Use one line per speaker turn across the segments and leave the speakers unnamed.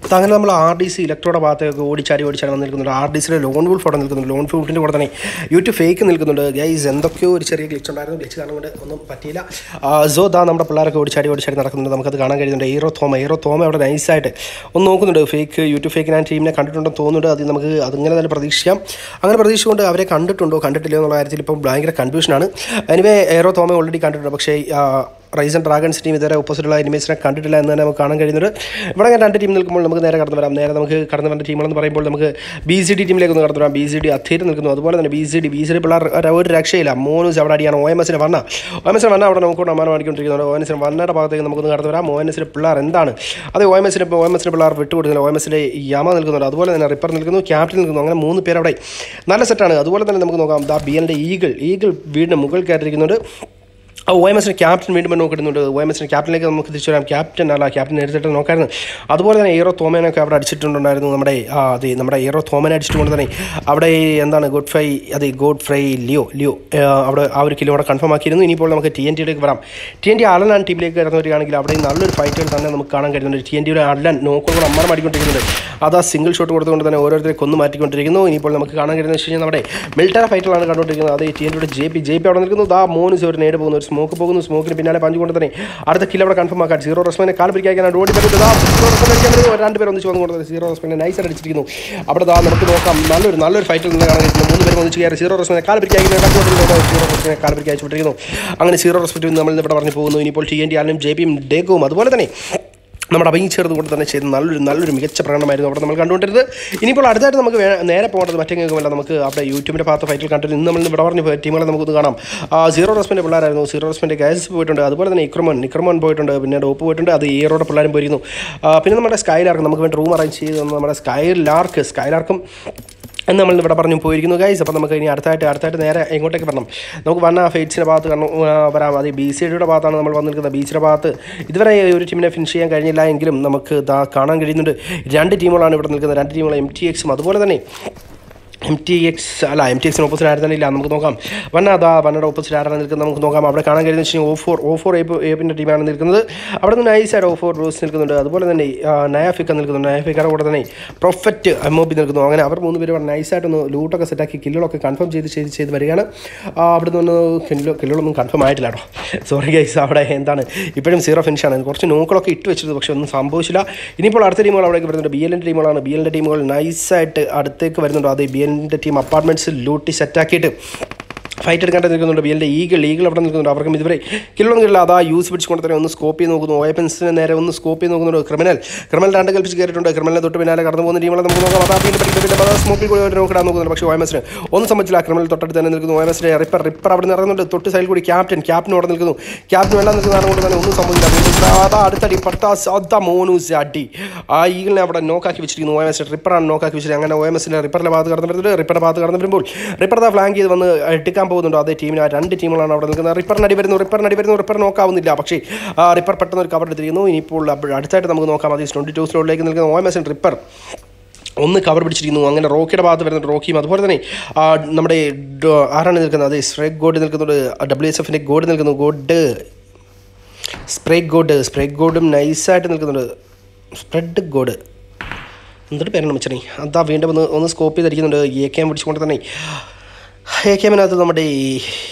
അപ്പോൾ അങ്ങനെ നമ്മൾ ആർ ഡി സി ഇലക്ട്രോയുടെ ഭാഗത്തേക്ക് ഓടിച്ചാടി ഓടിച്ചാടി വന്ന് നിൽക്കുന്നുണ്ട് ആർ ഡി സിയുടെ ലോൺ വൂൾഫ് അവിടെ നിൽക്കുന്നുണ്ട് ലോൺ വൂൾഫിൻ്റെ കൂടെ തന്നെ യൂട്യൂബ് ഫേക്ക് നിൽക്കുന്നുണ്ട് ഗൈസ് എന്തൊക്കെയോ ഒരു ചെറിയ ഗ്ലിച്ച് ഉണ്ടായിരുന്നു ഗ്ലിച്ച് കാണാൻ കൊണ്ട് ഒന്നും പറ്റിയില്ല സോ ദാ നമ്മുടെ പിള്ളേരൊക്കെ ഓടിച്ചാടി ഓടിച്ചാടി നടക്കുന്നുണ്ട് നമുക്കത് കാണാൻ കഴിയുന്നുണ്ട് ഹീറോ തോമ ഹീറോ തോമ അവിടെ നൈസായിട്ട് ഒന്ന് നോക്കുന്നുണ്ട് ഫേക്ക് യൂട്യൂബ് ഫേക്ക് ഞാൻ ടീമിനെ കണ്ടിട്ടുണ്ടെന്ന് തോന്നുന്നുണ്ട് അത് നമുക്ക് അതിങ്ങനെ തന്നെ പ്രതീക്ഷിക്കാം അങ്ങനെ പ്രതീക്ഷിച്ചുകൊണ്ട് അവരെ കണ്ടിട്ടുണ്ടോ കണ്ടിട്ടില്ലയോ എന്നുള്ള കാര്യത്തിൽ ഇപ്പം ഭയങ്കര കൺഫ്യൂഷനാണ് എനിവേ ഹീറോ തോമ ഓൾറെഡി കണ്ടിട്ടുണ്ട് പക്ഷേ ആ, റൈസൺ ഡ്രാഗൺസ് ടീം ഇതുവരെ ഓപ്പോസിറ്റുള്ള എനിമീസിനെ കണ്ടിട്ടില്ല എന്ന് തന്നെ നമുക്ക് കാണാൻ കഴിയുന്നത് ഇവിടെ ഞാൻ രണ്ട് ടീം നിൽക്കുമ്പോൾ നമുക്ക് നേരെ കടന്നു വരാം നേരെ നമുക്ക് കടന്നു വരേണ്ട ടീമുകളെന്ന് പറയുമ്പോൾ നമുക്ക് ബി സി ഡി ടീമിലേക്ക് ഒന്ന് കടന്നു വരാം ബി സി ഡി അഥീര് നിൽക്കുന്നു അതുപോലെ തന്നെ B C D B C D പിള്ളേർ ഒരു- ഒരു രക്ഷയില്ല മോനൂസ് അവിടെ അടിയാണ് ഒ എം എസിന് വണ്ണ ഒ എം എസിന് വണ്ണ അവിടെ നമുക്ക് അമ്മാനം അടിക്കൊണ്ടിരിക്കുന്നുണ്ട് ഒ എൻ എസിന് വണ്ണയുടെ ഭാഗത്തേക്ക് നമുക്കൊന്ന് കടന്നു വരാം ഒ എൻ എസിന് പിള്ളേർ എന്താണ് അത് ഒ എം എസിന് ഒ എം എസിന് പിള്ളേർ വിട്ടുകൊടുക്കുന്നില്ല ഒ എം എസിലെ യമ നിൽക്കുന്നുണ്ട് അതുപോലെ തന്നെ റിപ്പർ നിൽക്കുന്നു ക്യാപ്റ്റൻ നിൽക്കുന്നു അങ്ങനെ മൂന്ന് പേര് അവിടെ നല്ല സെറ്റാണ് അതുപോലെ തന്നെ നമുക്ക് നോക്കാം ദാ ബി എല്ലിൻ്റെ ഈഗിൾ ഈഗിൾ വീടിന് മുകളിൽ കയറിയിരിക്കുന്നുണ്ട് ഒ എം എസിന് ക്യാപ്റ്റൻ വീണ്ടും നോക്കിയിടുന്നുണ്ട് ഒ എം എസിന് ക്യാപ്റ്റനിലേക്ക് നമുക്ക് തിരിച്ചു വരാം ക്യാപ്റ്റൻ അല്ല ക്യാപ്റ്റൻ നേരിട്ട് നോക്കായിരുന്നു അതുപോലെ തന്നെ ഏറോ തോമേനൊക്കെ അവിടെ അടിച്ചിട്ടുണ്ടായിരുന്നു നമ്മുടെ ആ അതെ നമ്മുടെ ഏറോ തോമനെ അടിച്ചിട്ടുകൊണ്ട് തന്നെ അവിടെ എന്താണ് ഗുഡ് ഫ്രൈ അതെ ഗുഡ് ഫ്രൈ ലിയോ ലിയോ ആ, അവിടെ ആ ഒരു കിലോ അവിടെ കൺഫേം ആക്കിയിരുന്നു ഇനിയിപ്പോൾ നമുക്ക് ടി എൻ ടിയിലേക്ക് വരാം ടി എൻ ടി അലനാണ് ടീമിലേക്ക് കടന്നു വരികയാണെങ്കിൽ അവിടെ നല്ലൊരു ഫൈറ്റുകൾ തന്നെ നമുക്ക് കാണാൻ കഴിയുന്നുണ്ട് ടി എൻ ടിയുടെ അലൻ നോക്കുമ്പോൾ അമ്മ മാറ്റിക്കൊണ്ടിരിക്കുന്നുണ്ട് അത് ആ സിംഗിൾ ഷോട്ട് കൊടുത്തുകൊണ്ട് തന്നെ ഓരോരുത്തരെ കൊന്നു മാറ്റിക്കൊണ്ടിരിക്കുന്നു ഇനിയിപ്പോൾ നമുക്ക് കാണാൻ കഴിയുന്നത് വെച്ച് കഴിഞ്ഞാൽ നമ്മുടെ മിൽട്ടർ ഫൈറ്റുകളാണ് കണ്ടുകൊണ്ടിരിക്കുന്നത് അത് ടി എൻ ടിയുടെ ജെ പി ജെ പി അവിടെ നിൽക്കുന്നു ദാ മോനുസ് ഒരു നേട് പോകുന്നു ഒരു സ്മോക്ക് പോകുന്നു സ്മോക്കിന് പിന്നാലെ പഞ്ചുകൊണ്ട് തന്നെ അടുത്ത കിലോ അവിടെ കൺഫേം ആക്കാൻ സീറോ റസ്മാനെ കാൽ പിടിക്കാനാണ് ഓടി വരുന്നത് ദാ സീറോ റസ്മാൻ അടിക്കാൻ വരുന്നു രണ്ടുപേർ ഒന്നിച്ച് വന്നുകൊണ്ട് തന്നെ സീറോ റസ്മാനെ നൈസ് അടിച്ചിരിക്കുന്നു അവിടെ ദാ നമുക്ക് നോക്കാം നല്ലൊരു നല്ലൊരു ഫൈറ്റിൽ നിന്ന് കാണാൻ കഴിയുന്നു മൂന്ന് പേരും ഒന്നിച്ച് കയറി സീറോ റസ്മാനെ കാൽ പിടിക്കാൻ സീറോ റസ്മാനെ കാൽ പിടിക്കാൻ അയച്ചുകൊണ്ടിരിക്കുന്നു അങ്ങനെ സീറോ റെസ്പെക്റ്റ് നമ്മൾ ഇവിടെ പറഞ്ഞു പോകുന്നു ഇനിയിപ്പോൾ ടി എൻ ടി ആലും ജെ പിയും ഡേക്കും അതുപോലെ തന്നെ നമ്മുടെ അഭയം ചേർന്ന് കൊണ്ട് തന്നെ ചെയ്ത് നല്ലൊരു നല്ലൊരു മികച്ച പ്രകടനമായിരുന്നു അവിടെ നമ്മൾ കണ്ടുകൊണ്ടിരുന്നത് ഇനിയിപ്പോൾ അടുത്തായിട്ട് നമുക്ക് വേ- നേരെ പോകേണ്ടത് മറ്റെങ്ങുമല്ല നമുക്ക് അവിടെ യൂട്യൂബിൻ്റെ ഭാഗത്ത് ഫൈറ്റിൽ കണ്ടിട്ട് ഇന്ന് നമ്മൾ ഇവിടെ പറഞ്ഞ ടീമുകളെ നമുക്കൊന്ന് കാണാം ആ, സീറോ റെസ്പെൻ്റെ പിള്ളേരായിരുന്നു സീറോ റെസ്പെൻ്റെ ഗൈസ് പോയിട്ടുണ്ട് അതുപോലെ തന്നെ ഇക്രമൻ ഇക്രമൻ പോയിട്ടുണ്ട് പിന്നെ ഡോപ്പ് പോയിട്ടുണ്ട് അത് ഈറോടെ പിള്ളേരും പോയിരുന്നു ആ, പിന്നെ നമ്മുടെ സ്കൈലാർക്ക് നമുക്ക് വേണ്ടി റൂം അറേഞ്ച് ചെയ്ത് തന്ന നമ്മുടെ സ്കൈലാർക്ക് സ്കൈലാർക്കും എന്ന് നമ്മൾ ഇവിടെ പറഞ്ഞു പോയിരിക്കുന്നു ഗൈസ് അപ്പോൾ നമുക്ക് ഇനി അടുത്തായിട്ട് അടുത്തായിട്ട് നേരെ എങ്ങോട്ടേക്ക് വരണം നമുക്ക് വന്ന ഫേറ്റ്സിൻ്റെ ഭാഗത്ത് കണ്ണു ആ, വരാം അത് ബി സി ഡിയുടെ ഭാഗത്താണ് നമ്മൾ വന്നിരിക്കുന്നത് ബി സിയുടെ ഭാഗത്ത് ഇതുവരെ ഒരു ടീമിനെ ഫിനിഷ് ചെയ്യാൻ കഴിഞ്ഞില്ല എങ്കിലും നമുക്ക് ഇതാ കാണാൻ കഴിയുന്നുണ്ട് രണ്ട് ടീമുകളാണ് ഇവിടെ നിൽക്കുന്നത് രണ്ട് ടീമുകൾ എം ടി എക്സും അതുപോലെ തന്നെ എം ടി എക്സ് അല്ല എം ടി എക്സിന് ഓപ്പോസിറ്റ് ആയിരുന്നില്ല ഇല്ല നമുക്ക് നോക്കാം വന്ന അതാ വന്നയുടെ ഓപ്പോസിറ്റ് ആരാണ് നിൽക്കുന്നത് നമുക്ക് നോക്കാം അവിടെ കാണാൻ കഴിയുന്നത് വെച്ചാൽ O four O four ape ഏപ്പിൻ്റെ ടീമാണ് നിൽക്കുന്നത് അവിടെ നിന്ന് നൈസായിട്ട് ഓ ഫോർ റോസ് നിൽക്കുന്നുണ്ട് അതുപോലെ തന്നെ ആ, നയാഫിക്ക നിൽക്കുന്നുണ്ട് നയാഫിക്കയുടെ കൂടെ തന്നെ പ്രൊഫറ്റ് എം ഒ പി നിൽക്കുന്നു അങ്ങനെ അവർ മൂന്ന് പേര് നൈസായിട്ടൊന്ന് ലൂട്ടൊക്കെ സെറ്റാക്കി കില്ലുകളൊക്കെ കൺഫേം ചെയ്ത് ചെയ്ത് ചെയ്ത് വരികയാണ് ആ, അവിടെ നിന്ന് കില്ലോ കില്ലുകളൊന്നും കൺഫേം ആയിട്ടില്ല കേട്ടോ സോറി ഗൈസ് അവിടെ എന്താണ് ഇപ്പോഴും സീറോ ഫിനിഷാണ് കുറച്ച് നോക്കുകളൊക്കെ ഇട്ട് വെച്ചത് പക്ഷേ ഒന്നും സംഭവിച്ചില്ല ഇനിയിപ്പോൾ അടുത്ത ടീമുകൾ അവിടേക്ക് വരുന്നുണ്ട് ബി എല്ലിൻ്റെ ടീമുകളാണ് ബി എല്ലിൻ്റെ ടീമുകൾ നൈസായിട്ട് അടുത്തേക്ക് വരുന്നുണ്ട് അത് ബി എല്ലിൻ്റെ ടീം അപ്പാർട്ട്മെൻറ്റ്സ് ലൂട്ടി സെറ്റാക്കിയിട്ട് ഫൈറ്റ് എടുക്കാണ്ട് നിൽക്കുന്നുണ്ട് ബി എല്ലിൻ്റെ ഈഗിൾ ഈഗിൾ അവിടെ നിൽക്കുന്നുണ്ട് അവർക്കും ഇതുവരെ കില്ലൊന്നും കിട്ടില്ല അതാ യൂസ് പിടിച്ചുകൊണ്ട് തന്നെ ഒന്ന് സ്കോപ്പ് ചെയ്ത് നോക്കുന്നു ഓയപ്പൻസിന് നേരെ ഒന്ന് സ്കോപ്പ് ചെയ്ത് നോക്കുന്നുണ്ട് ക്രിമിനൽ ക്രിമിനൽ രണ്ട് കൽപ്പിച്ച് കയറിയിട്ടുണ്ട് ക്രിമിനലിനെ തൊട്ട് പിന്നാലെ കടന്നു പോകുന്ന ടീമുകളെ നമുക്ക് നോക്കാം അതാ പിന്നെ പഠിക്കുന്ന പിന്നെ അതാ സ്മോക്കിൽ കൂടി ഒരു നോക്കിടാൻ നോക്കുന്നുണ്ട് പക്ഷേ ഓയമസിന് ഒന്നും സംബന്ധിച്ചില്ല ക്രിമിനൽ തൊട്ടടുത്ത് തന്നെ നിൽക്കുന്നു ഓയമസിൻ്റെ റിപ്പർ റിപ്പർ അവിടെ നിന്ന് ഇറങ്ങുന്നുണ്ട് തൊട്ട് സൈഡിൽ കൂടി ക്യാപ്റ്റൻ ക്യാപ്റ്റൻ അവിടെ നിൽക്കുന്നു ക്യാപ്റ്റൻ വെള്ളം നിൽക്കുന്നതാണ് കൊണ്ട് തന്നെ ഒന്നും സംഭവിച്ചില്ല വീണ്ടും അതാ അടുത്തടി പട്ടാസ് അതാ മോനൂസ് അടി ആ ഈഗിളിനെ അവിടെ നോക്കാക്കി വെച്ചിരിക്കുന്നു ഒ എം എസ് റിപ്പറാണ് നോക്കാക്കി വെച്ചിട്ട് അങ്ങനെ ഒ എം എസിൻ്റെ റിപ്പറിൻ്റെ ഭാഗത്ത് കടന്നു വരുന്നത് റിപ്പറിൻ്റെ ഭാഗത്ത് കടന്നു വരുമ്പോൾ റിപ്പർ ദാ ഫ്ലാങ്ക് ചെയ്ത് വന്ന് എടുക്കാൻ പോകുന്നുണ്ട് അതേ ടീമിന് ആ രണ്ട് ടീമുകളാണ് അവിടെ നിൽക്കുന്നത് റിപ്പറിന് അടി വരുന്നു റിപ്പറിന് അടി വരുന്നു റിപ്പർ നോക്കാവുന്നില്ല പക്ഷേ ആ റിപ്പർ പെട്ടെന്ന് ഒരു കവർ എടുത്തിരിക്കുന്നു ഇനിയിപ്പോൾ അപ്പോൾ അടുത്തായിട്ട് നമുക്ക് നോക്കാം അത് ട്വൻറ്റി ടു സ്ലോട്ടിലേക്ക് നിൽക്കുന്ന ഒ എം എസിൻ്റെ റിപ്പർ ഒന്ന് കവർ പിടിച്ചിരിക്കുന്നു അങ്ങനെ റോക്കിയുടെ ഭാഗത്ത് വരുന്നുണ്ട് റോക്കിയും അതുപോലെ തന്നെ ആ, നമ്മുടെ ഡോ- ആരാണ് നിൽക്കുന്നത് അത് സ്പ്രേക്ക് ഗോഡ് നിൽക്കുന്നുണ്ട് ഡബ്ല്യു എസ് എഫിൻ്റെ ഗോഡ് നിൽക്കുന്നു ഗോഡ് സ്പ്രേക്ക് ഗോഡ് സ്പ്രേക്ക് ഗോഡും നൈസായിട്ട് നിൽക്കുന്നുണ്ട് സ്പ്രെഡ് ഗോഡ് എന്നിട്ട് പേരാണ് മിച്ചണി അതാ വീണ്ടും ഒന്ന് ഒന്ന് സ്കോപ്പ് ചെയ്തിരിക്കുന്നുണ്ട് എ കെ എം പിടിച്ചുകൊണ്ട് തന്നെ എ കെ എമ്മിനകത്ത് നമ്മുടെ ഈ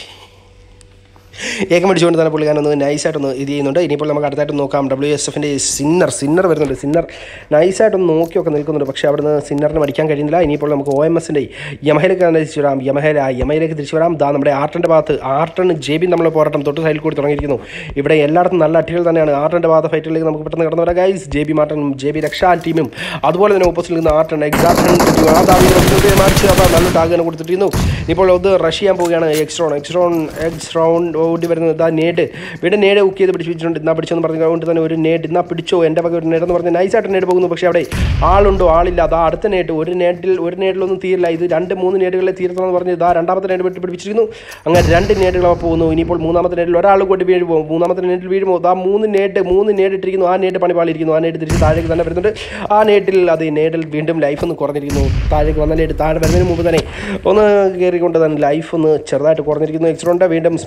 ഏകം പിടിച്ചുകൊണ്ട് തന്നെ പുള്ളിക്കാരനൊന്ന് നൈസായിട്ടൊന്ന് ഇത് ചെയ്യുന്നുണ്ട് ഇനിയിപ്പോൾ നമുക്ക് അടുത്തായിട്ട് നോക്കാം ഡബ്ല്യു എസ് എഫിൻ്റെ സിന്നർ സിന്നർ വരുന്നുണ്ട് സിന്നർ നൈസായിട്ടൊന്ന് നോക്കിയൊക്കെ നിൽക്കുന്നുണ്ട് പക്ഷേ അവിടുന്ന് സിന്നറിന് മടിക്കാൻ കഴിയുന്നില്ല ഇനിയിപ്പോൾ നമുക്ക് ഒ എം എസിൻ്റെ യമഹയിലേക്ക് തന്നെ തിരിച്ചു വരാം യമഹയില യമയിലേക്ക് തിരിച്ചു വരാം ദാ നമ്മുടെ ആർട്ടൻ്റെ ഭാഗത്ത് ആർട്ടൺ ജെ ബി നമ്മൾ പോരാട്ടം തൊട്ട് സൈഡിൽ കൂടി തുടങ്ങിയിരിക്കുന്നു ഇവിടെ എല്ലായിടത്തും നല്ല അട്ടികൾ തന്നെയാണ് ആർട്ടൻ്റെ ഭാഗത്ത് ഫൈറ്റിലേക്ക് നമുക്ക് പെട്ടെന്ന് കടന്നു വരാം ഗൈസ് ജെ ബി മാർട്ടനും ജെ ബി രക്ഷാ ടീമും അതുപോലെ തന്നെ ഓപ്പോസിറ്റ് നിൽക്കുന്ന ആർട്ടൺ എക്സാക്ട് മാറിച്ച് അതാ നല്ല ടാഗ് തന്നെ കൊടുത്തിട്ടിരുന്നു ഇപ്പോൾ ഒന്ന് റഷ് ചെയ്യാൻ പോവുകയാണ് എക്സ്ട്രോൺ എക്സ്ട്രോൺ എക്സ്ട്രോൺ ഓടി വരുന്നത് ഇതാ നേട് ഇവിടെ നേട് ബുക്ക് ചെയ്ത് പിടിച്ച് വെച്ചിട്ടുണ്ട് ഇന്നാ പിടിച്ചെന്ന് പറഞ്ഞുകൊണ്ട് തന്നെ ഒരു നേട് ഇന്നാ പിടിച്ചോ എൻ്റെ വക ഒരു നേട് എന്ന് പറഞ്ഞ് നൈസായിട്ട് നേട് പോകുന്നു പക്ഷേ അവിടെ ആളുണ്ടോ ആളില്ല അതാ അടുത്ത നേട്ട് ഒരു നേട്ടിൽ ഒരു നേട്ടിലൊന്നും തീരില്ല ഇത് രണ്ട് മൂന്ന് നേടുകളെ തീർത്തണമെന്ന് പറഞ്ഞ് ഇതാ രണ്ടാമത്തെ നേട് വെട്ടി പിടിപ്പിച്ചിരുന്നു അങ്ങനെ രണ്ട് നേടുകൾ പോകുന്നു ഇനിയിപ്പോൾ മൂന്നാമത്തെ നേട്ടിൽ ഒരാൾ കൂടി വീഴുമോ മൂന്നാമത്തെ നേട്ടിൽ വീഴുമോ ഇതാ മൂന്ന് നേട്ട് മൂന്ന് നേട് ഇട്ടിരിക്കുന്നു ആ നേട്ട് പണി പാളിയിരിക്കുന്നു ആ നേട്ട് തിരിച്ച് താഴേക്ക് തന്നെ വരുന്നുണ്ട് ആ നേട്ടിൽ അത് നേടിൽ വീണ്ടും ലൈഫ് ഒന്ന് കുറഞ്ഞിരിക്കുന്നു താഴേക്ക് വന്ന നേട്ട് താഴെ വരുന്നതിന് മുമ്പ് തന്നെ ഒന്ന് കയറിക്കൊണ്ട് തന്നെ ലൈഫ് ഒന്ന് ചെറുതായിട്ട് കുറഞ്ഞിരിക്കുന്നു എക്സ്ട്രോണ്ട് വീണ്ടും സ്മോക്ക്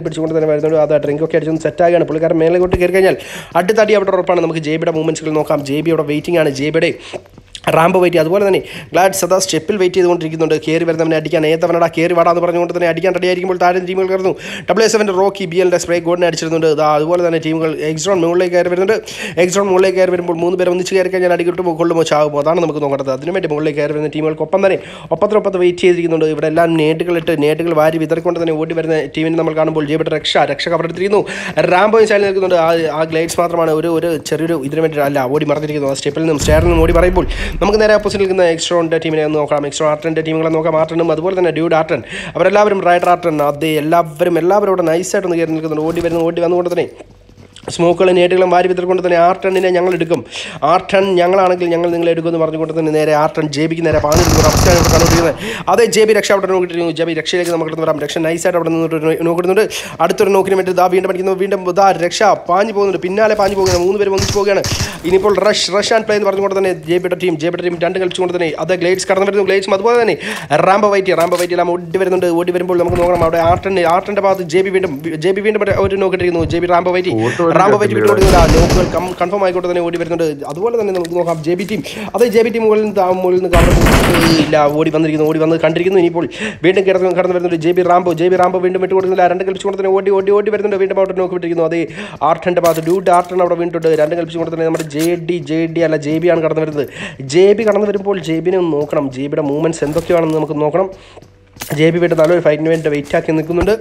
പിടിച്ചുകൊണ്ട് തന്നെ വരുന്നുണ്ട് അത് ഡ്രിങ്ക് ഒക്കെ അടിച്ചൊന്ന് സെറ്റാകുകയാണ് പുള്ളിക്കാരൻ മേലേക്കോട്ട് കയറി കഴിഞ്ഞാൽ അടുത്ത അടി അവിടെ ഉറപ്പാണ് നമുക്ക് ജെ ബിയുടെ മൂവ്മെൻറ്റ്സുകൾ നോക്കാം ജെ ബി അവിടെ വെയിറ്റിംഗ് ആണ് ജെ ബിയുടെ റാമ്പ് വെയിറ്റ് അതുപോലെ തന്നെ ഗ്ലാഡ് സദാ സ്റ്റെപ്പിൽ വെയിറ്റ് ചെയ്തുകൊണ്ടിരിക്കുന്നുണ്ട് കയറി വരുന്നവനെ അടിക്കാൻ ഏത്തവനടാ കയറി വാടാന്ന് പറഞ്ഞുകൊണ്ട് തന്നെ അടിക്കാൻ റെഡി ആയിരിക്കുമ്പോൾ താഴെ ടീമുകൾ കയറുന്നു ഡബ്ല്യു എസ് എഫിൻ്റെ റോക്കി ബി എല്ലിൻ്റെ സ്പ്രേ ഗോഡിനെ അടിച്ചിരുന്നുണ്ട് ഇതാ അതുപോലെ തന്നെ ടീമുകൾ എക്സ്ട്രോൺ മുകളിലേക്ക് കയറി വരുന്നുണ്ട് എക്സ്ട്രോൺ മുകളിലേക്ക് കയറി വരുമ്പോൾ മൂന്ന് പേർ ഒന്നിച്ച് കയറി കഴിഞ്ഞാൽ അടിക്കിട്ടുമ്പോൾ കൊള്ളുമോ ചാകുമോ അതാണ് നമുക്ക് നോക്കേണ്ടത് അതിനുവേണ്ടി മുകളിലേക്ക് കയറി വരുന്ന ടീമുകൾക്കൊപ്പം തന്നെ ഒപ്പത്തിനൊപ്പത്ത് വെയിറ്റ് ചെയ്തിരിക്കുന്നുണ്ട് ഇവിടെ എല്ലാം നേട്ടുകളിട്ട് നേട്ടുകൾ വാരി വിതറിക്കൊണ്ട് തന്നെ ഓടി വരുന്ന ടീമിനെ നമ്മൾ കാണുമ്പോൾ ജയപ്പെട്ട രക്ഷ രക്ഷ കവറെടുത്തിരിക്കുന്നു റാംബോയും ചാലി നിൽക്കുന്നുണ്ട് ആ ആ ഗ്ലൈഡ്സ് മാത്രമാണ് ഒരു ഒരു ചെറിയൊരു ഇതിനു വേണ്ടി അല്ല ഓടി മറന്നിരിക്കുന്നു ആ സ്റ്റെപ്പിൽ നിന്നും സ്റ്റെയറിൽ നിന്നും ഓടി പറയുമ്പോൾ നമുക്ക് നേരെ ഓപ്പോസിറ്റ് നിൽക്കുന്ന എക്സ്ട്രോണിൻ്റെ ടീമിനെ ഒന്ന് നോക്കാം എക്സ്ട്രോ ആർട്ടൻ്റെ ടീമുകളെ നോക്കാം ആർട്ടനും അതുപോലെ തന്നെ ഡ്യൂഡ് ആർട്ടൻ അവരെല്ലാവരും റൈഡർ ആർട്ടൻ അതേ എല്ലാവരും എല്ലാവരും ഇവിടെ നൈസായിട്ടൊന്ന് കയറി നിൽക്കുന്നുണ്ട് ഓടി വരുന്നു ഓടി വന്നുകൊണ്ട് തന്നെ സ്മോക്കുകളും നേട്ടുകളും വാരി വിതർക്കൊണ്ട് തന്നെ ആർ ടണ്ണിനെ ഞങ്ങൾ എടുക്കും ആർ ടൺ ഞങ്ങളാണെങ്കിൽ ഞങ്ങൾ നിങ്ങളെ എടുക്കുമെന്ന് പറഞ്ഞുകൊണ്ട് തന്നെ നേരെ ആർ ടൺ ജെ ബിക്ക് നേരെ പാഞ്ഞിരിക്കുന്ന ഒരു അവസ്ഥയാണ് ഇവിടെ കണ്ടുകൊണ്ടിരിക്കുന്നത് അതേ ജെ ബി രക്ഷ അവിടെ നോക്കിയിട്ടിരുന്നു ജെ ബി രക്ഷയിലേക്ക് നമുക്ക് ഇവിടുന്ന് വരാം രക്ഷ നൈസായിട്ട് അവിടെ നിന്നിട്ട് നോക്കുന്നുണ്ട് അടുത്തൊരു നോക്കിന് വേണ്ടി ദാ വീണ്ടും പഠിക്കുന്നു വീണ്ടും ദാ രക്ഷ പാഞ്ഞു പോകുന്നുണ്ട് പിന്നാലെ പാഞ്ഞു പോകുന്നത് മൂന്ന് പേര് ഒന്നിച്ച് പോവുകയാണ് ഇനിയിപ്പോൾ റഷ് റഷ് ആൻഡ് പ്ലേ എന്ന് പറഞ്ഞുകൊണ്ട് തന്നെ ജെ ബിയുടെ ടീം ജെ ബിയുടെ ടീം രണ്ട് കളിച്ചുകൊണ്ട് തന്നെ അത് ഗ്ലേഡ്സ് കടന്നു വരുന്നു ഗ്ലേഡ്സും അതുപോലെ തന്നെ റാംബോ വൈറ്റ് റാംബോ വൈറ്റ് എല്ലാം ഓടി വരുന്നുണ്ട് ഓടി വരുമ്പോൾ നമുക്ക് നോക്കണം അവിടെ ആർട്ടൻ്റെ ആർട്ടൻ്റെ ഭാഗത്ത് ജെ ബി വീണ്ടും ജെ ബി വീണ്ടും ഒരു നോക്കിട്ടിരിക്കുന്നു J B Rambo white Rambo white വിട്ടു കൊടുക്കുന്നില്ല നോക്കുകൾ കൺഫേം ആയിക്കോട്ടെ തന്നെ ഓടി വരുന്നുണ്ട് അതുപോലെ തന്നെ നമുക്ക് നോക്കാം ജെ ബി ടീം അതേ ജെ ബി ടീം മുകളിൽ നിന്ന് താ- മുകളിൽ നിന്ന് കടന്നു ഇല്ല ഓടി വന്നിരിക്കുന്നു ഓടി വന്ന് കണ്ടിരിക്കുന്നു ഇനിയിപ്പോൾ വീണ്ടും കിടന്ന് കടന്നു വരുന്നുണ്ട് J B Rambo J B Rambo വീണ്ടും വിട്ടു കൊടുക്കുന്നില്ല രണ്ട് കളിച്ചുകൊണ്ട് തന്നെ ഓടി ഓടി ഓടി വരുന്നുണ്ട് വീണ്ടും അവിടെ നോക്കി വിട്ടിരിക്കുന്നു അതേ ആർട്ടൻ്റെ ഭാഗത്ത് ഡ്യൂട്ട് ആർട്ടൺ അവിടെ വീണിട്ടുണ്ട് രണ്ട് കളിച്ചുകൊണ്ട് തന്നെ നമ്മുടെ ജെ ഡി ജെ ഡി അല്ല ജെ ബി ആണ് കടന്നു വരുന്നത് ജെ ബി കടന്നു വരുമ്പോൾ ജെ ബിനെ ഒന്ന് നോക്കണം ജെ ബിയുടെ മൂവ്മെൻറ്റ്സ് എന്തൊക്കെയാണെന്ന് നമുക്ക് നോക്കണം ജെ ബി വീണ്ടും നല്ലൊരു ഫൈറ്റിന് വേണ്ടി വെയിറ്റ് ആക്കി നിൽക്കുന്നുണ്ട്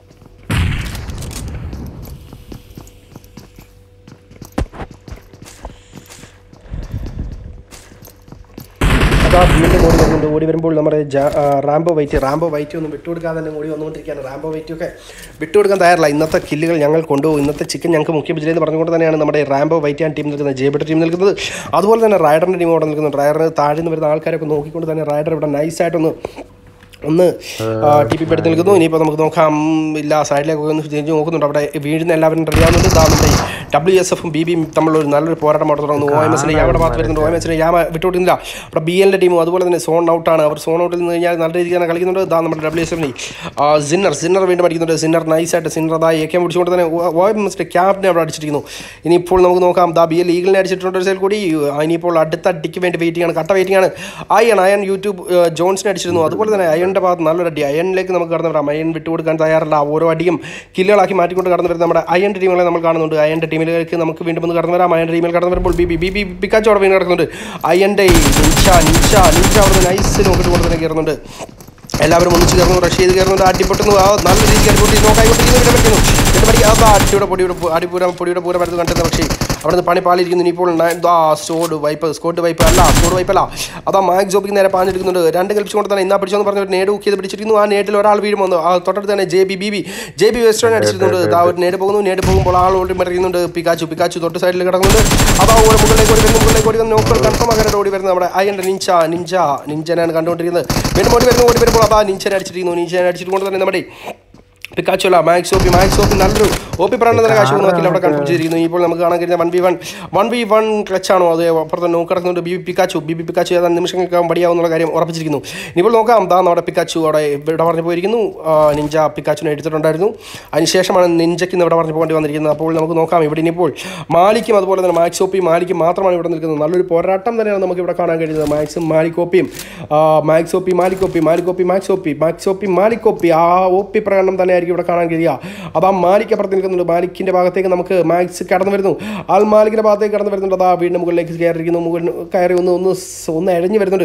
അതാ വീണ്ടും ഓടി വരുന്നുണ്ട് ഓടി വരുമ്പോൾ നമ്മുടെ ജാ- ആ, റാംബോ വൈറ്റ് റാംബോ വൈറ്റ് ഒന്നും വിട്ടുകൊടുക്കാതെ തന്നെ ഓടി വന്നുകൊണ്ടിരിക്കുകയാണ് റാംബോ വൈറ്റ് ഒക്കെ വിട്ടുകൊടുക്കാൻ തയ്യാറില്ല ഇന്നത്തെ കില്ലുകൾ ഞങ്ങൾ കൊണ്ടുപോകും ഇന്നത്തെ ചിക്കൻ ഞങ്ങൾക്ക് മുഖ്യ വിജയം പറഞ്ഞുകൊണ്ട് തന്നെയാണ് നമ്മുടെ റാംബോ വൈറ്റ് ആൻഡ് ടീം നിൽക്കുന്നത് ജേബിയുടെ ടീം നിൽക്കുന്നത് അതുപോലെ തന്നെ റൈഡറിൻ്റെ ടീം അവിടെ നിൽക്കുന്നു റൈഡറിന് താഴെ നിന്ന് വരുന്ന ആൾക്കാരൊക്കെ നോക്കിക്കൊണ്ട് തന്നെ റൈഡർ ഇവിടെ നൈസായിട്ടൊന്ന് ഒന്ന് ടി പി എടുത്ത് നിൽക്കുന്നു ഇനിയിപ്പോൾ നമുക്ക് നോക്കാം ഇല്ല സൈഡിലേക്ക് ഒന്ന് തിരിഞ്ഞ് നോക്കുന്നുണ്ട് അവിടെ വീഴുന്ന എല്ലാവരും റെഡിയാവുന്നുണ്ട് ഇതാ നമ്മുടെ ഡബ്ല്യു എസ് എഫും ബി ബിയും തമ്മിലുള്ള ഒരു നല്ലൊരു പോരാട്ടം അവിടെ തുടങ്ങുന്നു ഒ എം എസിന് യാമയുടെ ഭാഗത്ത് വരുന്നുണ്ട് ഒ എം എസിന് യാമ വിട്ടുകൊടുക്കുന്നില്ല അവിടെ ബി എല്ലിൻ്റെ ടീമും അതുപോലെ തന്നെ സോൺ ഔട്ടാണ് അവർ സോൺ ഔട്ടിൽ നിന്ന് കഴിഞ്ഞാൽ നല്ല രീതിയിൽ തന്നെ കളിക്കുന്നുണ്ട് ഇതാ നമ്മുടെ ഡബ്ല്യു എസ് എഫിന് സിന്നർ സിന്നർ വീണ്ടും അടിക്കുന്നുണ്ട് സിന്നർ നൈസായിട്ട് സിന്നർ അതാ എ കെ പിടിച്ചുകൊണ്ട് തന്നെ ഒ എം എസിൻ്റെ ക്യാപ്റ്റനെ അവിടെ അടിച്ചിരിക്കുന്നു ഇനിയിപ്പോൾ നമുക്ക് നോക്കാം ദാ ബി എൽ ഈഗിളിനെ അടിച്ചിട്ടുണ്ട് ഒരു സൈഡിൽ കൂടി ആ, ഇനിയിപ്പോൾ അടുത്ത അടിക്ക് വേണ്ടി വെയിറ്റിംഗ് ആണ് കട്ട വെയിറ്റിംഗ് ആണ് അയൺ അയൺ യൂട്യൂബ് ഏഹ്, ജോൺസിനെ അടിച്ചിരുന്നു അതുപോലെ തന്നെ അയണിൻ്റെ ഭാഗത്ത് നല്ലൊരു അടി അയണിലേക്ക് നമുക്ക് കടന്നു വരാം അയൺ വിട്ടുകൊടുക്കാൻ തയ്യാറല്ല ഓരോ അടിയും കില്ലുകളാക്കി മാറ്റിക്കൊണ്ട് കടന്നു വരുന്ന നമ്മുടെ അയൻ്റെ ടീമുകളെ നമ്മൾ കാണുന്നുണ്ട് അയൻ്റെ ടീമിലേക്ക് നമുക്ക് വീണ്ടും ഒന്ന് കടന്നു വരാം അയൻ്റെ ടീമിൽ കടന്നു വരുമ്പോൾ B B B B Pikachu അവിടെ വീണ് കിടക്കുന്നുണ്ട് അയൻ്റെ നിഞ്ച നിഞ്ച നിഞ്ച അവിടെ നൈസ് നോക്കിട്ട് കൊണ്ട് തന്നെ കയറുന്നുണ്ട് എല്ലാവരും ഒന്നിച്ച് കയറുന്നു റഷ് ചെയ്ത് കയറുന്നുണ്ട് അടിപൊട്ടുന്നു ആ നല്ല രീതിക്ക് അടിപൊട്ടി നോക്കായിക്കൊണ്ടിരിക്കുന്നു ഇവിടെ പറ്റുന്നു എന്നിട്ട് പടി ആ അടിയുടെ പൊടിയുടെ പു- അടിപൂര പൊടിയുടെ പൂര വരുന്നത് കണ്ടെന്ന പക്ഷേ അവിടെ നിന്ന് പണി പാലിയിരിക്കുന്നു ഇനിയിപ്പോൾ ആ സ്റ്റോഡ് വൈപ്പ് സ്കോട്ട് വൈപ്പ് അല്ല സ്കോഡ് വൈപ്പ് അല്ല അതാ മാക് ജോബിക്ക് നേരെ പാഞ്ഞെടുക്കുന്നുണ്ട് രണ്ട് കളിച്ചുകൊണ്ട് തന്നെ ഇന്നാ പിടിച്ചെന്ന് പറഞ്ഞ ഒരു നേട് ചെയ്ത് പിടിച്ചിരിക്കുന്നു ആ നേട്ടിൽ ഒരാൾ വീഴും വന്നു ആ തൊട്ടടുത്ത് തന്നെ J B B B J B western അടിച്ചിരുന്നുണ്ട് ആ ഒരു നേട് പോകുന്നു നേട് പോകുമ്പോൾ ആൾ ഓടി മറിയുന്നുണ്ട് പിക്കാച്ചു പിക്കാച്ചു തൊട്ട് സൈഡിൽ കിടക്കുന്നുണ്ട് അതാ ഓടി മുകളിലേക്ക് ഓടി വരുന്നു മുകളിലേക്ക് ഓടി വന്ന് നോക്കുകൾ കൺഫേം ആകാനായിട്ട് ഓടി വരുന്നത് നമ്മുടെ അയ്യൻ്റെ നിഞ്ച നിഞ്ച നിഞ്ചനാണ് കണ്ടുകൊണ്ടിരിക്കുന്നത് വീണ്ടും ഓടി വരുന്നു ഓടി വരുമ്പോൾ അതാ നിഞ്ചനെ അടിച്ചിരിക്കുന്നു നിഞ്ചനെ അടിച്ചിട്ട് തന്നെ നമ്മുടെ പിക്കാച്ചു അല്ല മാക്സ് ഓപ്പി മാക്സ് ഓപ്പി നല്ലൊരു ഓപ്പി പറയുന്ന തന്നെ കാശ് നോക്കില്ല അവിടെ കൺഫേം ചെയ്തിരിക്കുന്നു ഇപ്പോൾ നമുക്ക് കാണാൻ കഴിയുന്ന one v one one v one ക്ലച്ചാണോ അത് അപ്പുറത്ത് നോക്കി കിടക്കുന്നുണ്ട് B B Pikachu B B Pikachu ഏതാണ്ട് നിമിഷങ്ങൾക്ക് മടിയാവുന്നുള്ള കാര്യം ഉറപ്പിച്ചിരിക്കുന്നു ഇപ്പോൾ നോക്കാം ദാ നമ്മുടെ പിക്കാച്ചു അവിടെ ഇവിടെ പറഞ്ഞു പോയിരിക്കുന്നു ആ, നിഞ്ച പിക്കാച്ചുനെ എടുത്തിട്ടുണ്ടായിരുന്നു അതിനുശേഷമാണ് നിഞ്ചയ്ക്ക് ഇന്ന് ഇവിടെ പറഞ്ഞു പോകേണ്ടി വന്നിരിക്കുന്നത് അപ്പോൾ നമുക്ക് നോക്കാം ഇവിടെ ഇനിയിപ്പോൾ മാലിക്കും അതുപോലെ തന്നെ മാക്സ് ഓപ്പിയും മാലിക്കും മാത്രമാണ് ഇവിടെ നിൽക്കുന്നത് നല്ലൊരു പോരാട്ടം തന്നെയാണ് നമുക്ക് ഇവിടെ കാണാൻ കഴിയുന്നത് മാക്സും മാലിക്കോപ്പിയും മാക്സ് ഓപ്പി മാലിക്കോപ്പി മാലിക്കോപ്പി മാക്സ് ഓപ്പി മാക്സ് ഓപ്പി മാലിക്കോപ്പി ആ ഓപ്പി പ്രകടനം തന്നെയായിരിക്കും ഇവിടെ കാണാൻ കഴിയുക അതാ മാലിക്ക് അപ്പുറത്ത് നിൽക്കുന്നുണ്ട് മാലിക്കിൻ്റെ ഭാഗത്തേക്ക് നമുക്ക് മാക്സ് കടന്നു വരുന്നു ആൾ മാലിക്കിൻ്റെ ഭാഗത്തേക്ക് കടന്നു വരുന്നുണ്ട് അതാ വീണ്ടും മുകളിലേക്ക് കയറിയിരിക്കുന്നു മുകളിൽ കയറി ഒന്ന് ഒന്ന് സ് ഒന്ന് എഴഞ്ഞു വരുന്നുണ്ട്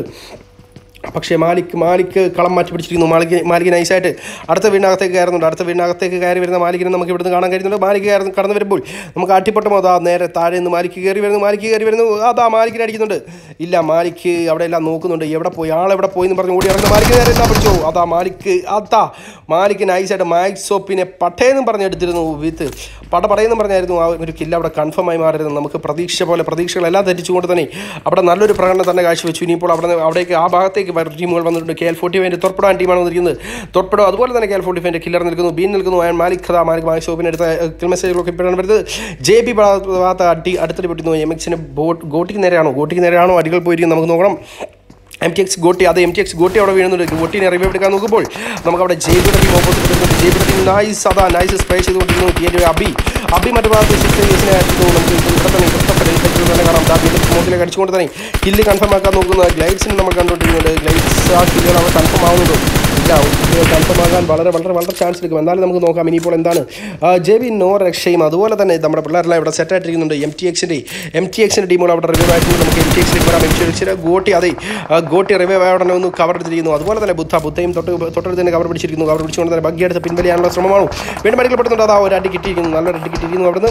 പക്ഷേ മാലിക് മാലിക് കളം മാറ്റി പിടിച്ചിരിക്കുന്നു മാലിക് മാലിക് നൈസായിട്ട് അടുത്ത വീടിനകത്തേക്ക് കയറുന്നുണ്ട് അടുത്ത വീടിനകത്തേക്ക് കയറി വരുന്ന മാലിക്കിനെ നമുക്ക് ഇവിടുന്ന് കാണാൻ കഴിയുന്നുണ്ട് മാലിക് കയറി കടന്നു വരുമ്പോൾ നമുക്ക് അട്ടിപ്പൊട്ടമോ അതാ നേരെ താഴെ നിന്ന് മാലിക്ക് കയറി വരുന്നു മാലിക്ക് കയറി വരുന്നു അതാ മാലിക്കിനെ അടിക്കുന്നുണ്ട് ഇല്ല മാലിക്ക് അവിടെ എല്ലാം നോക്കുന്നുണ്ട് എവിടെ പോയി ആളെവിടെ പോയി എന്ന് പറഞ്ഞ് ഓടി ഇറങ്ങുന്ന മാലിക്ക് നേരെ എന്താ പിടിച്ചോ അതാ മാലിക്ക് അതാ മാലിക്ക് നൈസായിട്ട് മാക് സോപ്പിനെ പട്ടയെന്നും പറഞ്ഞെടുത്തിരുന്നു വിത്ത് പട പടയെന്നും പറഞ്ഞായിരുന്നു ആ ഒരു കില്ല അവിടെ കൺഫേം ആയി മാറിയിരുന്നു നമുക്ക് പ്രതീക്ഷ പോലെ പ്രതീക്ഷകളെല്ലാം തെറ്റിച്ചുകൊണ്ട് തന്നെ അവിടെ നല്ലൊരു പ്രകടനം തന്നെ കാഴ്ചവെച്ചു ഇനിയിപ്പോൾ അവിടെ നിന്ന് അവിടേക്ക് ആ ഭാഗത്തേക്ക് വേറെ ടീമുകൾ വന്നിട്ടുണ്ട് കെ എൽ ഫോർട്ടി ഫൈവിൻ്റെ തൊർപ്പടാൻ ടീമാണ് വന്നിരിക്കുന്നത് തൊർപ്പടോ അതുപോലെ തന്നെ കെ എൽ ഫോർട്ടി ഫൈവിൻ്റെ കില്ലർ നിൽക്കുന്നു ബീൻ നിൽക്കുന്നു അയാൾ മാലിക് ഖദ മാലിക് മാലിക് ഷോപ്പിന് എടുത്ത കിൽ മെസ്സേജുകളൊക്കെ ഇപ്പോഴാണ് വരുന്നത് ജെ പി ഭാഗത്ത് അടി അടുത്തടി പൊട്ടുന്നു എം എക്സിന് ബോട്ട് ഗോട്ടിക്ക് നേരെയാണോ ഗോട്ടിക്ക് നേരെയാണോ അടികൾ പോയിരിക്കുന്നത് നമുക്ക് നോക്കണം എം ടി എക്സ് ഗോട്ടി അത് എം ടി എക്സ് ഗോട്ടി അവിടെ വീഴുന്നുണ്ട് ഗോട്ടിനെ റിവൈവ് എടുക്കാൻ നോക്കുമ്പോൾ നമുക്ക് അവിടെ ജെയ്ബിയുടെ ടീം ഓപ്പോസിറ്റ് വരുന്നുണ്ട് ജെയ്ബിയുടെ ടീം നൈസ് അതാ നൈസ് സ്പ്രേ ചെയ്തുകൊണ്ടിരുന്നു ടി എൻ്റെ അബി അബി മറ്റു ഭാഗത്ത് സിക്സ് യൂസിനെ ആയിരുന്നു നമുക്ക് ഇത് ഇവിടെ തന്നെ ഇഷ്ടപ്പെട്ട തന്നെ കാണാം ദാ വീണ്ടും സ്മോക്കിലേക്ക് അടിച്ചുകൊണ്ട് തന്നെ കില്ല് കൺഫേം ആക്കാൻ നോക്കുന്ന ഗ്ലൈഡ്സിന് നമ്മൾ കണ്ടുകൊണ്ടിരിക്കുന്നുണ്ട് ഗ്ലൈഡ്സ് ആ കില്ലുകൾ അവിടെ കൺഫേം ആവുന്നുണ്ടോ ഇല്ല കൺഫേം ആകാൻ വളരെ വളരെ വളരെ ചാൻസ് എടുക്കും എന്നാലും നമുക്ക് നോക്കാം ഇനിയിപ്പോൾ എന്താണ് ജെ ബി നോ രക്ഷയും അതുപോലെ തന്നെ നമ്മുടെ പിള്ളേരെല്ലാം ഇവിടെ സെറ്റ് ആയിട്ടിരിക്കുന്നുണ്ട് എം ടി എക്സിൻ്റെ എം ടി എക്സിൻ്റെ ടീമുകൾ അവിടെ റിവൈവ് ആയിട്ടുണ്ട് നമുക്ക് എം ടി എക്സിലേക്ക് വരാം എം ടി എക്സിൻ്റെ ഗോട്ടി അതെ ആ ഗോട്ടി റിവൈവ് ആവണ ഒന്ന് കവർ എടുത്തിരിക്കുന്നു അതുപോലെ തന്നെ ബുദ്ധ ബുദ്ധയും തൊട്ട് തൊട്ടടുത്ത് തന്നെ കവർ പിടിച്ചിരിക്കുന്നു കവർ പിടിച്ചുകൊണ്ട് തന്നെ ബഗ്ഗി എടുത്ത് പിൻവലിയാനുള്ള ശ്രമമാണ് വീണ്ടും മടിക്കപ്പെടുന്നുണ്ട് അതാ ഒരു അടി കിട്ടിയിരിക്കുന്നു നല്ലൊരു അടി കിട്ടിയിരിക്കുന്നു അവിടുന്ന്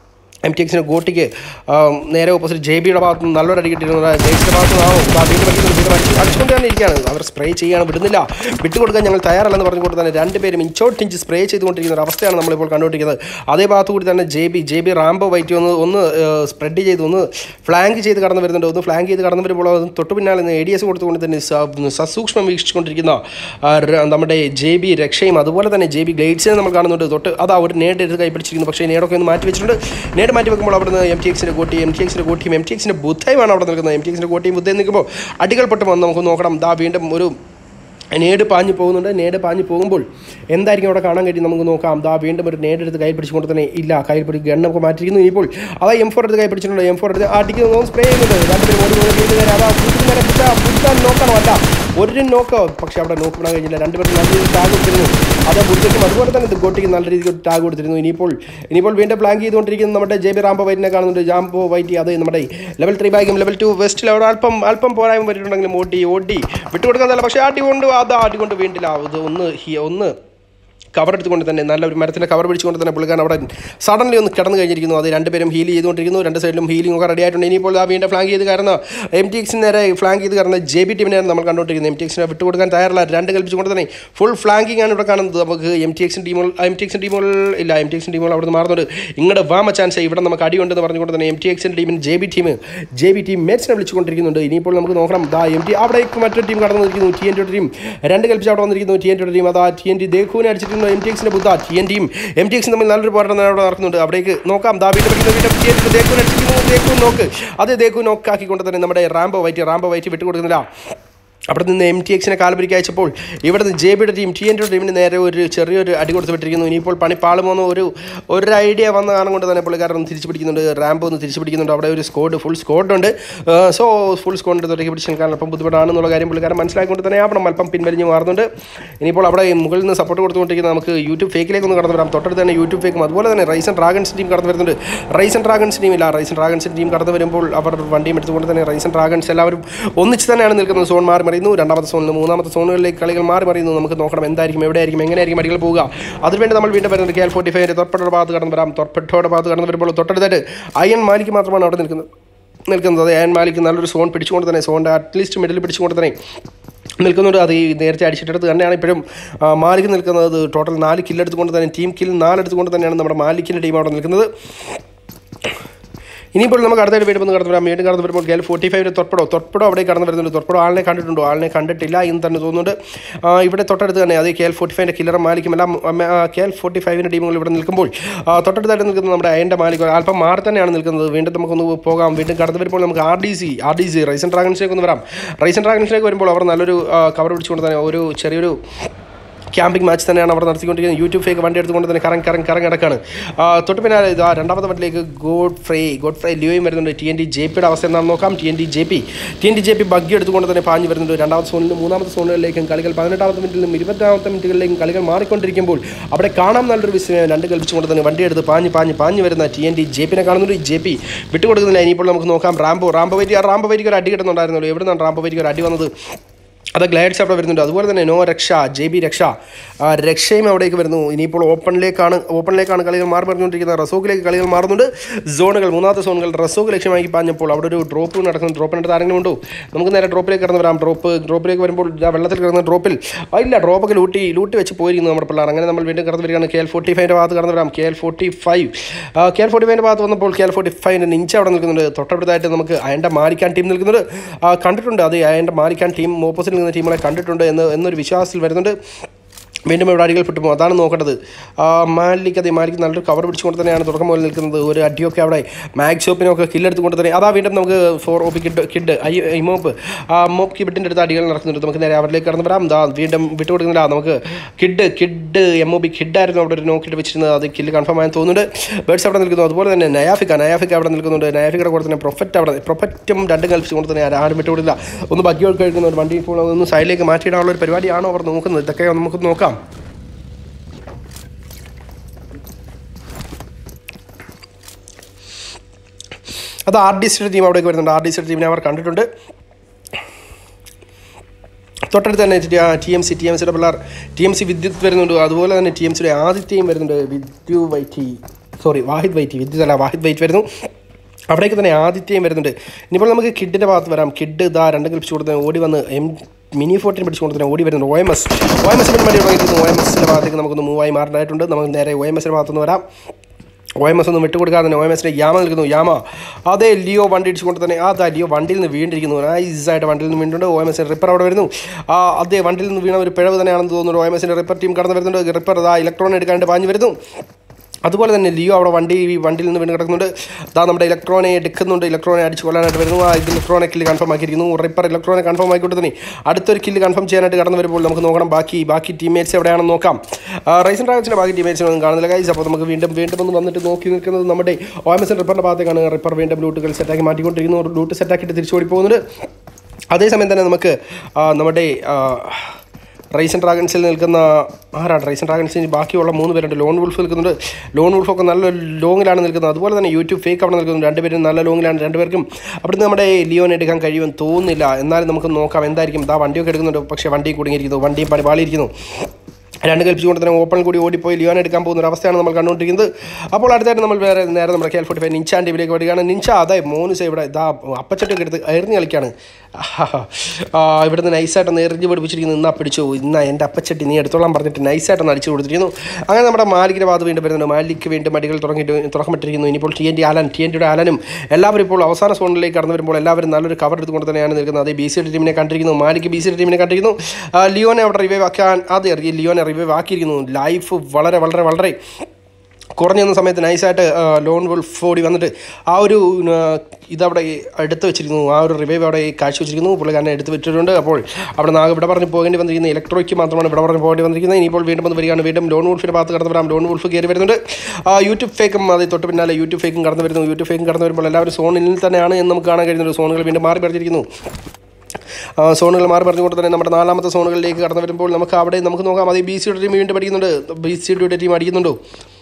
എം ടി എക്സിന് ഗോട്ടിക്ക് ആ, നേരെ ഓപ്പോസിറ്റ് ജെ ബിയുടെ ഭാഗത്ത് നിന്ന് നല്ലൊരു അടി കിട്ടിയിരുന്നു ജെയ്സിൻ്റെ ഭാഗത്ത് നിന്നാണോ വീണ്ടും അടിക്കുന്നു വീണ്ടും അടിച്ച് അടിച്ചുകൊണ്ട് തന്നെ ഇരിക്കുകയാണ് അവർ സ്പ്രേ ചെയ്യാണ് വിടുന്നില്ല വിട്ടുകൊടുക്കാൻ ഞങ്ങൾ തയ്യാറല്ലെന്ന് പറഞ്ഞുകൊണ്ട് തന്നെ രണ്ടുപേരും ഇഞ്ചോട്ട് ഇഞ്ച് സ്പ്രേ ചെയ്തുകൊണ്ടിരിക്കുന്ന ഒരു അവസ്ഥയാണ് നമ്മളിപ്പോൾ കണ്ടുകൊണ്ടിരിക്കുന്നത് അതേ ഭാഗത്ത് കൂടി തന്നെ J B J B Rambo White ഒന്ന് ഒന്ന് സ്പ്രെഡ് ചെയ്ത് ഒന്ന് ഫ്ലാങ്ക് ചെയ്ത് കടന്നു വരുന്നുണ്ട് ഒന്ന് ഫ്ലാങ്ക് ചെയ്ത് കടന്നു വരുമ്പോൾ അത് തൊട്ട് പിന്നാലെ എ ഡി എസ് കൊടുത്തുകൊണ്ട് തന്നെ സ- സസൂക്ഷ്മം വീക്ഷിച്ചുകൊണ്ടിരിക്കുന്ന ആ, ര- നമ്മുടെ ജെ ബി രക്ഷയും അതുപോലെ തന്നെ ജെ ബി ഗൈഡ്സിനെ നമ്മൾ കാണുന്നുണ്ട് തൊട്ട് അതാ ഒരു നേട് എടുത്ത് കൈപ്പിടിച്ചിരിക്കുന്നു പക്ഷേ നേടൊക്കെ ഒന്ന് മാറ്റി വെച്ചിട്ടുണ്ട് നേട് മാറ്റി വെക്കുമ്പോൾ അവിടുന്ന് എം ടി എക്സിൻ്റെ കോട്ടി എം ടി എക്സിൻ്റെ കോട്ടിയും എം ടി എക്സിൻ്റെ ബുദ്ധയുമാണ് അവിടെ നിൽക്കുന്നത് എം ടി എക്സിൻ്റെ കോട്ടിയും ബുദ്ധയും നിൽക്കുമ്പോൾ അടികൾ പൊട്ട് വന്ന് നമുക്ക് നോക്കണം ദാ വീണ്ടും ഒരു നേട് പാഞ്ഞു പോകുന്നുണ്ട് നേട് പാഞ്ഞു പോകുമ്പോൾ എന്തായിരിക്കും അവിടെ കാണാൻ കഴിയും നമുക്ക് നോക്കാം ദാ വീണ്ടും ഒരു നേട് എടുത്ത് കൈ പിടിച്ചുകൊണ്ട് തന്നെ ഇല്ല കൈ പിടി ഗൺ നമുക്ക് മാറ്റിയിരിക്കുന്നു ഇപ്പോൾ അതാ എം ഫോർ എടുത്ത് കൈ പിടിച്ചിട്ടുണ്ട് എം ഫോർ എടുത്ത് അടിക്കുന്നു സ്പ്രേ ചെയ്യുന്നുണ്ട് രണ്ടുപേരും ഓടി ഓടി വീണ്ടും നേരെ അതാ ബുദ്ധ നേരെ ബുദ്ധ ബുദ്ധ നോക്കണം അല്ല ഒരു നോക്ക് പക്ഷെ അവിടെ നോക്ക് വിടാൻ കഴിഞ്ഞില്ല രണ്ടുപേരും നല്ല രീതിയിൽ ടാഗ് കൊടുത്തിരുന്നു അത് ബുദ്ധയ്ക്കും അതുപോലെ തന്നെ ഇത് ഗോട്ടിക്ക് നല്ല രീതിയിൽ ടാഗ് കൊടുത്തിരുന്നു ഇനിയിപ്പോൾ ഇനിയിപ്പോൾ വീണ്ടും പ്ലാൻ ചെയ്തുകൊണ്ടിരിക്കുന്ന നമ്മുടെ ജെ ബി റാംബോ വൈറ്റിനെ കാണുന്നുണ്ട് ജാംബോ വൈറ്റി അത് നമ്മുടെ ലെവൽ ത്രീ ബാഗും ലെവൽ ടു വെസ്റ്റിൽ അവിടെ അല്പം അല്പം പോരായ്മ വരുന്നുണ്ടെങ്കിലും ഓടി ഓടി വിട്ടുകൊടുക്കാൻ പക്ഷേ ആട്ടി കൊണ്ട് അത് ആട്ടി കൊണ്ട് വീണ്ടില്ല അത് ഒന്ന് ഹി- ഒന്ന് കവർ എടുത്തുകൊണ്ട് തന്നെ നല്ല ഒരു മരത്തിൻ്റെ കവർ പിടിച്ചുകൊണ്ട് തന്നെ പുള്ളിക്കാരൻ അവിടെ സഡൻലി ഒന്ന് കിടന്നു കഴിഞ്ഞിരിക്കുന്നു അത് രണ്ടുപേരും ഹീൽ ചെയ്തുകൊണ്ടിരിക്കുന്നു രണ്ട് സൈഡിലും ഹീലിംഗ് ഒക്കെ റെഡി ആയിട്ടുണ്ട് ഇനിയിപ്പോൾ ആ വീണ്ടും ഫ്ലാങ്ക് ചെയ്ത് കയറുന്ന എം ടി എക്സിന് നേരെ ഫ്ലാങ്ക് ചെയ്ത് കയറുന്ന ജെ ബി ടീമിനെയാണ് നമ്മൾ കണ്ടുകൊണ്ടിരിക്കുന്നത് എം ടി എക്സിനെ വിട്ടുകൊടുക്കാൻ തയ്യാറല്ല രണ്ട് കൽപ്പിച്ചുകൊണ്ട് തന്നെ ഫുൾ ഫ്ലാങ്കിങ് ആണ് ഇവിടെ കാണുന്നത് നമുക്ക് എം ടി എക്സിൻ ടീമുകൾ എം ടി എക്സിൻ ടീമുകൾ ഇല്ല എം ടി എക്സിൻ ടീമുകൾ അവിടെ നിന്ന് മാറുന്നുണ്ട് ഇങ്ങോട്ട് വാമ ചാൻസ് ഇവിടെ നമുക്ക് അടിയുണ്ടെന്ന് പറഞ്ഞുകൊണ്ട് തന്നെ എം ടി എക്സിൻ ടീമിന് J B team J B team മേറ്റ്സിനെ വിളിച്ചുകൊണ്ടിരിക്കുന്നുണ്ട് ഇനിയിപ്പോൾ നമുക്ക് നോക്കണം ദാ എം ടി അവിടേക്ക് മറ്റൊരു ടീം കടന്നു വന്നിരിക്കുന്നു ടി എൻ ടി ടീം രണ്ട് കൽപ്പിച്ച് അവിടെ വന്നിരിക്കുന്നു ടി എൻ ടി ടീം അതാ ടി എൻ ടി ദേഖുവിനെ അടിച്ചിരിക്കുന്നു എം ടി എക്സിൻ്റെ ബുദ്ധ ടി എൻ ടിയും എം ടി എക്സും തമ്മിൽ നല്ലൊരു പോരാട്ടം അവിടെ നടക്കുന്നുണ്ട് അവിടേക്ക് നോക്കാം ദാ വീണ്ടും വീണ്ടും വീണ്ടും ടി എൻ ടി ദേഖുവിനെ അടിച്ചിരിക്കുന്നു ദേഖു നോക്ക് അത് ദേഖു നോക്കാക്കിക്കൊണ്ട് തന്നെ നമ്മുടെ റാംബോ വൈറ്റ് റാംബോ വൈറ്റ് വിട്ടുകൊടുക്കുന്നില്ല അവിടെ നിന്ന് എം ടി എക്സിനെ കാൽപിരിക്ക് അയച്ചപ്പോൾ ഇവിടെ നിന്ന് ജെ ബിയുടെ ടീം ടി എൻ്റെ ടീമിന് നേരെ ഒരു ചെറിയൊരു അടി കൊടുത്ത് വിട്ടിരിക്കുന്നു ഇനിയിപ്പോൾ പണി പാളുമോന്ന് ഒരു ഒരു ഐഡിയ വന്ന കാരണം കൊണ്ട് തന്നെ പുള്ളിക്കാരൻ ഒന്ന് തിരിച്ചു പിടിക്കുന്നുണ്ട് റാമ്പ് ഒന്ന് തിരിച്ചു പിടിക്കുന്നുണ്ട് അവിടെ ഒരു സ്കോഡ് ഫുൾ സ്കോഡ് ഉണ്ട് സോ ഫുൾ സ്കോഡിൻ്റെ തൊട്ടേക്ക് പിടിച്ച് നിൽക്കാൻ അല്പം ബുദ്ധിമുട്ടാണെന്നുള്ള കാര്യം പുള്ളിക്കാരൻ മനസ്സിലാക്കിക്കൊണ്ട് തന്നെ ആവണം അല്പം പിൻവലിഞ്ഞ് മാറുന്നുണ്ട് ഇനിയിപ്പോൾ അവിടെ മുകളിൽ നിന്ന് സപ്പോർട്ട് കൊടുത്തുകൊണ്ടിരിക്കുന്ന നമുക്ക് യൂട്യൂബ് ഫേക്കിലേക്ക് ഒന്ന് കടന്നു വരാം തൊട്ടടുത്ത് തന്നെ യൂട്യൂബ് ഫേക്കും അതുപോലെ തന്നെ റൈസൻ ഡ്രാഗൺസ് ടീം കടന്നു വരുന്നുണ്ട് റൈസൻ ഡ്രാഗൺസ് ടീം ഇല്ല റൈസൻ ഡ്രാഗൺസ് ടീം കടന്നു വരുമ്പോൾ അവർ വണ്ടിയും എടുത്തുകൊണ്ട് തന്നെ റൈസൻ ഡ്രാഗൺസ് എല്ലാവരും ഒന്നിച്ച് തന്നെയാണ് നിൽക്കുന്നത് സോൺ മാറി മറിയുന്നു രണ്ടാമത്തെ സോണിൽ നിന്ന് മൂന്നാമത്തെ സോണുകളിലേക്ക് കളികൾ മാറി മറിയുന്നു നമുക്ക് നോക്കണം എന്തായിരിക്കും എവിടെയായിരിക്കും എങ്ങനെയായിരിക്കും അടികൾ പോവുക അതിനുവേണ്ടി നമ്മൾ വീണ്ടും വരുന്നത് കെ എൽ ഫോർട്ടി ഫൈവ് തൊട്ടയുടെ ഭാഗത്ത് കടന്നു വരാം തൊട്ടയുടെ ഭാഗത്ത് കടന്നു വരുമ്പോൾ തൊട്ടടുത്തായിട്ട് അയൺ മാലിക്ക് മാത്രമാണ് അവിടെ നിൽക്കുന്നത് നിൽക്കുന്നത് അത് അയൺ മാലിക്ക് നല്ലൊരു സോൺ പിടിച്ചുകൊണ്ട് തന്നെ സോണിൻ്റെ അറ്റ്ലീസ്റ്റ് മിഡിൽ പിടിച്ചുകൊണ്ട് തന്നെ നിൽക്കുന്നുണ്ട് അത് ഈ നേരത്തെ അടിച്ചിട്ടടുത്ത് തന്നെയാണ് ഇപ്പോഴും ആ, മാലിക് നിൽക്കുന്നത് ടോട്ടൽ നാല് കില്ലെടുത്തുകൊണ്ട് തന്നെ ടീം കിൽ നാലെടുത്തുകൊണ്ട് തന്നെയാണ് നമ്മുടെ മാലിക്കിൻ്റെ ടീം അവിടെ നിൽക്കുന്നത് ഇനിയിപ്പോൾ നമുക്ക് അടുത്തായിട്ട് വീണ്ടും ഒന്ന് കടന്നു വരാം വീണ്ടും കടന്നു വരുമ്പോൾ കെ എൽ ഫോർട്ടി ഫൈവിൻ്റെ തൊട്ടപ്പടോ തൊട്ടപ്പടോ അവിടെ കടന്നു വരുന്നുണ്ട് തൊട്ടപ്പടോ ആളിനെ കണ്ടിട്ടുണ്ടോ ആളിനെ കണ്ടിട്ടില്ല എന്ന് തന്നെ തോന്നുന്നുണ്ട് ആ, ഇവിടെ തൊട്ടടുത്ത് തന്നെ അത് കെ എൽ ഫോർട്ടി ഫൈവിൻ്റെ കില്ലറും മാലിക്കും എല്ലാം കെ എൽ ഫോർട്ടി ഫൈവിൻ്റെ ടീമുകൾ ഇവിടെ നിൽക്കുമ്പോൾ ആ, തൊട്ടടുത്തായിട്ട് നിൽക്കുന്നത് നമ്മുടെ അയൻ്റെ മാലിക് അല്പം മാറി തന്നെയാണ് നിൽക്കുന്നത് വീണ്ടും നമുക്കൊന്ന് പോകാം വീണ്ടും കടന്നു വരുമ്പോൾ നമുക്ക് R D C R D C Risen ഡ്രാഗൺസിലേക്ക് ഒന്ന് വരാം റൈസൻ ഡ്രാഗൺസിലേക്ക് വരുമ്പോൾ അവർ നല്ലൊരു കവർ പിടിച്ചുകൊണ്ട് തന്നെ ഒരു ചെറിയൊരു ക്യാമ്പിംഗ് മാച്ച് തന്നെയാണ് അവർ നടത്തിക്കൊണ്ടിരിക്കുന്നത് യൂട്യൂബ് ഫേക്ക് വണ്ടി എടുത്തുകൊണ്ട് തന്നെ കറങ്ങി കറങ്ങി കറങ്ങി കിടക്കാണ് ആ, തൊട്ട് പിന്നാലെ ഇതാ രണ്ടാമത്തെ വണ്ടിയിലേക്ക് ഗോഡ് ഫ്രൈ ഗോഡ് ഫ്രൈ ലിയോയും വരുന്നുണ്ട് ടി എൻ ഡി ജെ പിയുടെ അവസ്ഥ എന്താണെന്ന് നോക്കാം T N D J P T N D J P buggy എടുത്തുകൊണ്ട് തന്നെ പാഞ്ഞ് വരുന്നുണ്ട് രണ്ടാമത്തെ സോണിലും മൂന്നാമത്തെ സോണുകളിലേക്കും കളികൾ പതിനെട്ടാമത്തെ മിനിറ്റിലും ഇരുപത്താമത്തെ മിനിറ്റുകളിലേക്കും കളികൾ മാറിക്കൊണ്ടിരിക്കുമ്പോൾ അവിടെ കാണാൻ നല്ലൊരു വിസ്മയം രണ്ട് കൽപ്പിച്ചുകൊണ്ട് തന്നെ വണ്ടി എടുത്ത് പാഞ്ഞ് പാഞ്ഞ് പാഞ്ഞ് വരുന്ന ടി എൻ ഡി ജെ പിനെ കാണുന്നുണ്ട് ജെ പി വിട്ടുകൊടുക്കുന്നില്ല ഇനിയിപ്പോൾ നമുക്ക് നോക്കാം റാംബോ റാംബോ വൈറ്റി ആ റാംബോ വൈറ്റിക്ക് ഒരു അടി കിട്ടുന്നുണ്ടായിരുന്നല്ലോ എവിടെ നിന്നാണ് റാംബോ വൈറ്റിക്ക് ഒരു അടി വന്നത് അത് ഗ്ലൈഡ്സ് അവിടെ വരുന്നുണ്ട് അതുപോലെ തന്നെ നോ രക്ഷ ജെ ബി രക്ഷ ആ, രക്ഷയും അവിടേക്ക് വരുന്നു ഇനിയിപ്പോൾ ഓപ്പണിലേക്കാണ് ഓപ്പണിലേക്കാണ് കളികൾ മാറി പറഞ്ഞുകൊണ്ടിരിക്കുന്നത് റസോക്കിലേക്ക് കളികൾ മാറുന്നുണ്ട് സോണുകൾ മൂന്നാമത്തെ സോണുകൾ റസോക്ക് ലക്ഷ്യമാക്കി പാഞ്ഞപ്പോൾ അവിടെ ഒരു ഡ്രോപ്പ് നടക്കുന്നു ഡ്രോപ്പിനടുത്ത് ആരെങ്കിലും ഉണ്ടോ നമുക്ക് നേരെ ഡ്രോപ്പിലേക്ക് കടന്ന് വരാം ഡ്രോപ്പ് ഡ്രോപ്പിലേക്ക് വരുമ്പോൾ ഇതാ വെള്ളത്തിൽ കിടന്ന ഡ്രോപ്പിൽ ആ, ഇല്ല ഡ്രോപ്പൊക്കെ ലൂട്ടി ലൂട്ടി വെച്ച് പോയിരിക്കുന്നു നമ്മുടെ പിള്ളേർ അങ്ങനെ നമ്മൾ വീണ്ടും കടന്നു വരികയാണ് കെ എൽ ഫോർട്ടി ഫൈവിൻ്റെ ഭാഗത്ത് കടന്നു വരാം K L forty five K L forty ഫൈവിൻ്റെ ഭാഗത്ത് വന്നപ്പോൾ കെ എൽ ഫോർട്ടി ഫൈവിൻ്റെ നിഞ്ച അവിടെ നിൽക്കുന്നുണ്ട് തൊട്ടടുത്തായിട്ട് നമുക്ക് അയൻ്റെ മാലിക്കാൻ ടീം നിൽക്കുന്നുണ്ട് ആ, കണ്ടിട്ടുണ്ട് അത് അയൻ്റെ മാലിക്കാൻ ടീം ഓപ്പോസിറ്റ് നിൽക്കുന്ന ടീമുകളെ കണ്ടിട്ടുണ്ട് എന്ന് എന്നൊരു വിശ്വാസത്തിൽ വരുന്നുണ്ട് വീണ്ടും ഇവിടെ അടികൾ പെട്ടു പോകും അതാണ് നോക്കേണ്ടത് ആ, മാലിക്ക് അതെ മാലിക്ക് നല്ലൊരു കവർ പിടിച്ചുകൊണ്ട് തന്നെയാണ് തുടക്കം മുതൽ നിൽക്കുന്നത് ഒരു അടിയൊക്കെ അവിടെ മാഗ് ഷോപ്പിനൊക്കെ കില്ലെടുത്തുകൊണ്ട് തന്നെ അതാ വീണ്ടും നമുക്ക് four O P Kid Kid I ഇമോപ്പ് ആ മോപ്പ് കിബിട്ടിൻ്റെ അടുത്ത് അടികൾ നടക്കുന്നുണ്ട് നമുക്ക് നേരെ അവരിലേക്ക് കടന്നു വരാം ദാ വീണ്ടും വിട്ടുകൊടുക്കുന്നില്ല നമുക്ക് Kid Kid M O B കിഡായിരുന്നു അവിടെ ഒരു നോക്കിയിട്ട് വെച്ചിരുന്നത് അത് കില്ല് കൺഫേം ആയെന്ന് തോന്നുന്നുണ്ട് ബേഡ്സ് അവിടെ നിൽക്കുന്നു അതുപോലെ തന്നെ നയാഫിക്ക നയാഫിക്ക അവിടെ നിൽക്കുന്നുണ്ട് നയാഫിക്കയുടെ കൂടെ തന്നെ പ്രൊഫറ്റ് അവിടെ പ്രൊഫറ്റും രണ്ടും കൽപ്പിച്ചുകൊണ്ട് തന്നെ ആരും ആരും വിട്ടുകൊടുക്കില്ല ഒന്ന് ബഗ്ഗി കഴിക്കുന്ന ഒരു വണ്ടി ഇപ്പോൾ ഒന്ന് സൈഡിലേക്ക് മാറ്റിയിടാനുള്ള ഒരു പരിപാടിയാണോ അവർ നോക്കുന്നത് ഇതൊക്കെ നമുക്ക് നോക്കാം അത് ആർ ഡി സിയുടെ ടീം അവിടേക്ക് വരുന്നുണ്ട് ആർ ഡി സിയുടെ ടീമിനെ അവർ കണ്ടിട്ടുണ്ട് തൊട്ടടുത്ത് തന്നെ T M C T M സിയുടെ പിള്ളേർ ടി എം സി വിദ്യുത് വരുന്നുണ്ട് അതുപോലെ തന്നെ ടി എം സിയുടെ ആദിത്യയും വരുന്നുണ്ട് വിദ്യു വൈറ്റി സോറി വാഹിദ് വൈറ്റി വിദ്യുത് അല്ല വാഹിദ് വൈറ്റ് വരുന്നു അവിടേക്ക് തന്നെ ആദിത്യയും വരുന്നുണ്ട് ഇനിയിപ്പോൾ നമുക്ക് കിഡിൻ്റെ ഭാഗത്ത് വരാം കിഡ് ഇതാ രണ്ട് കളിപ്പിച്ച് കൊടുത്ത് ഓടി വന്ന് എം മിനി ഫോർട്ടിന് പിടിച്ചുകൊണ്ട് തന്നെ ഓടി വരുന്നുണ്ട് O M S O M എസിന് വേണ്ടി തുടങ്ങിയിരിക്കുന്നു ഒ എം എസിൻ്റെ ഭാഗത്തേക്ക് നമുക്കൊന്ന് മൂവായി മാറാനായിട്ടുണ്ട് നമുക്ക് നേരെ ഒ എം എസിൻ്റെ ഭാഗത്തുനിന്ന് വരാം ഒ എം എസ് ഒന്നും വിട്ടുകൊടുക്കാതെ തന്നെ ഒ എം എസിൻ്റെ യാമ നിൽക്കുന്നു യാമ അതേ ലിയോ വണ്ടി ഇടിച്ചുകൊണ്ട് തന്നെ അതാ ലിയോ വണ്ടിയിൽ നിന്ന് വീണ്ടിരിക്കുന്നു നൈസായിട്ട് വണ്ടിയിൽ നിന്ന് വീണ്ടുണ്ട് ഒ എം എസിൻ്റെ റിപ്പർ അവിടെ വരുന്നു ആ അതേ വണ്ടിയിൽ നിന്ന് വീണ ഒരു പിഴവ് തന്നെയാണെന്ന് തോന്നുന്നു ഒ എം എസിൻ്റെ റിപ്പർ ടീം കടന്നു വരുന്നുണ്ട് റിപ്പർ അതാ ഇലക്ട്രോൺ എടുക്കാണ്ട് പാഞ്ഞു വരുന്നു അതുപോലെ തന്നെ ലിയോ അവിടെ വണ്ടി ഈ വണ്ടിയിൽ നിന്ന് വീണ് കിടക്കുന്നുണ്ട് ദാ നമ്മുടെ ഇലക്ട്രോനെ എടുക്കുന്നുണ്ട് ഇലക്ട്രോനെ അടിച്ച് കൊല്ലാനായിട്ട് വരുന്നു ആ ഇത് ഇലക്ട്രോനെ കില്ല് കൺഫേം ആക്കിയിരിക്കുന്നു റിപ്പർ ഇലക്ട്രോനെ കൺഫേം ആക്കിക്കൊണ്ട് തന്നെ അടുത്തൊരു കില്ല് കൺഫേം ചെയ്യാനായിട്ട് കടന്നു വരുമ്പോൾ നമുക്ക് നോക്കണം ബാക്കി ബാക്കി ടീംമേറ്റ്സ് എവിടെയാണെന്ന് നോക്കാം റൈസൻ ഡ്രാഗൻസിൻ്റെ ബാക്കി ടീംമേറ്റ്സിനെ ഒന്നും കാണുന്നില്ല ഗൈസ് അപ്പോൾ നമുക്ക് വീണ്ടും വീണ്ടും ഒന്ന് വന്നിട്ട് നോക്കി നിൽക്കുന്നത് നമ്മുടെ ഒ എം എസ് റിപ്പറിൻ്റെ ഭാഗത്തേക്കാണ് റിപ്പർ വീണ്ടും ലൂട്ടുകൾ സെറ്റാക്കി മാറ്റിക്കൊണ്ടിരിക്കുന്നു ലൂട്ട് സെറ്റാക്കിയിട്ട് തിരിച്ചു ഓടി പോകുന്നുണ്ട് അതേസമയം തന്നെ നമുക്ക് ആ, നമ്മുടെ ആ, റൈസൻ ഡ്രാഗൺസിൽ നിൽക്കുന്ന ആരാണ് റൈസൻ ഡ്രാഗൺസിന് ബാക്കിയുള്ള മൂന്ന് പേരുണ്ട് ലോൺ വുൾഫ് നിൽക്കുന്നുണ്ട് ലോൺ വുൾഫൊക്കെ നല്ല ലോങ്ങിലാണ് നിൽക്കുന്നത് അതുപോലെ തന്നെ യൂട്യൂബ് ഫേക്ക് അവിടെ നിൽക്കുന്നു രണ്ടുപേരും നല്ല ലോങ്ങിലാണ് രണ്ടുപേർക്കും അവിടുന്ന് നമ്മുടെ ലിയോൻ എടുക്കാൻ കഴിയുമെന്ന് തോന്നുന്നില്ല എന്നാലും നമുക്ക് നോക്കാം എന്തായിരിക്കും ദാ വണ്ടിയൊക്കെ എടുക്കുന്നുണ്ട് പക്ഷേ വണ്ടി കുടുങ്ങിയിരിക്കുന്നു വണ്ടിയും പണി പാളിയിരിക്കുന്നു രണ്ട് കൽപ്പിച്ചുകൊണ്ട് തന്നെ ഓപ്പൺ കൂടി ഓടിപ്പോയി ലിയോൻ എടുക്കാൻ പോകുന്ന ഒരു അവസ്ഥയാണ് നമ്മൾ കണ്ടുകൊണ്ടിരിക്കുന്നത് അപ്പോൾ അടുത്തായിട്ട് നമ്മൾ വേറെ നേരെ നമ്മുടെ കെ എൽ ഫോർട്ടി ഫൈവ് നിഞ്ചാൻ ടീമിലേക്ക് വരികയാണ് നിഞ്ച അതെ മോനുസ് ഇവിടെ ഇതാ അപ്പച്ചട്ടൊക്കെ എടുത്ത് എറിഞ്ഞ് കളിക്കാണ് ആ, ഇവിടുന്ന് നൈസായിട്ടൊന്ന് എറിഞ്ഞ് പിടിപ്പിച്ചിരിക്കുന്നു ഇന്നാ പിടിച്ചു ഇന്നാ എൻ്റെ അപ്പച്ചട്ടി നീ എടുത്തോളാൻ പറഞ്ഞിട്ട് നൈസായിട്ടൊന്ന് അടിച്ചു കൊടുത്തിരിക്കുന്നു അങ്ങനെ നമ്മുടെ മാലിക്കിൻ്റെ ഭാഗത്ത് വീണ്ടും വരുന്നുണ്ട് മാലിക്ക് വീണ്ടും അടികൾ തുടങ്ങിയിട്ട് തുറക്കപ്പെട്ടിരിക്കുന്നു ഇനിയിപ്പോൾ T N T Alan T N ടിയുടെ ആലനും എല്ലാവരും ഇപ്പോൾ അവസാന സോണിലേക്ക് കടന്നു വരുമ്പോൾ എല്ലാവരും നല്ലൊരു കവർ എടുത്തുകൊണ്ട് തന്നെയാണ് നിൽക്കുന്നത് അതേ ബി സി ഡി ടീമിനെ കണ്ടിരിക്കുന്നു മാലിക്ക് ബി സി ഡി ടീമിനെ കണ്ടിരിക്കുന്നു ആ, ലിയോനെ അവിടെ റിവൈവ് ആക്കാൻ അതെ ലിയോനെ റിവൈവ് ആക്കിയിരിക്കുന്നു ലൈഫ് വളരെ വളരെ വളരെ കുറഞ്ഞ സമയത്ത് നൈസായിട്ട് ലോൺ വുൾഫ് ഓടി വന്നിട്ട് ആ ഒരു ആ, ഇതവിടെ എടുത്ത് വെച്ചിരിക്കുന്നു ആ ഒരു റിവൈവ് അവിടെ കാഴ്ച വെച്ചിരിക്കുന്നു പുള്ളിക്കാരനെ എടുത്ത് വെച്ചിട്ടുണ്ട് അപ്പോൾ അവിടെ നിന്ന് ആകെ ഇവിടെ പറഞ്ഞ് പോകേണ്ടി വന്നിരിക്കുന്നത് ഇലക്ട്രോയ്ക്ക് മാത്രമാണ് ഇവിടെ പറഞ്ഞ് പോകേണ്ടി വന്നിരിക്കുന്നത് ഇനിയിപ്പോൾ വീണ്ടും വന്ന് വരികയാണ് വീണ്ടും ലോൺ വുൾഫിൻ്റെ ഭാഗത്ത് കടന്നു വരാം ലോൺ വുൾഫ് കയറി വരുന്നുണ്ട് ആ, യൂട്യൂബ് ഫേക്കും അത് തൊട്ട് പിന്നാലെ യൂട്യൂബ് ഫേക്കും കടന്നു വരുന്നു യൂട്യൂബ് ഫേക്കും കടന്നു വരുമ്പോൾ എല്ലാവരും സോണിൽ തന്നെയാണ് എന്ന് നമുക്ക് കാണാൻ കഴിയുന്നുണ്ട് സോണുകൾ വീണ്ടും മാറി പറഞ്ഞിരിക്കുന്നു ആ, സോണുകൾ മാറി പറഞ്ഞുകൊണ്ട് തന്നെ നമ്മുടെ നാലാമത്തെ സോണുകളിലേക്ക് കടന്നു വരുമ്പോൾ നമുക്ക് അവിടെ നമുക്ക് നോക്കാം അത് ബി സിയുടെ ടീം വീണ്ടും അടിക്കുന്നുണ്ട് ബി സിയുടെ ടീം അടിക്കുന്നുണ്ടോ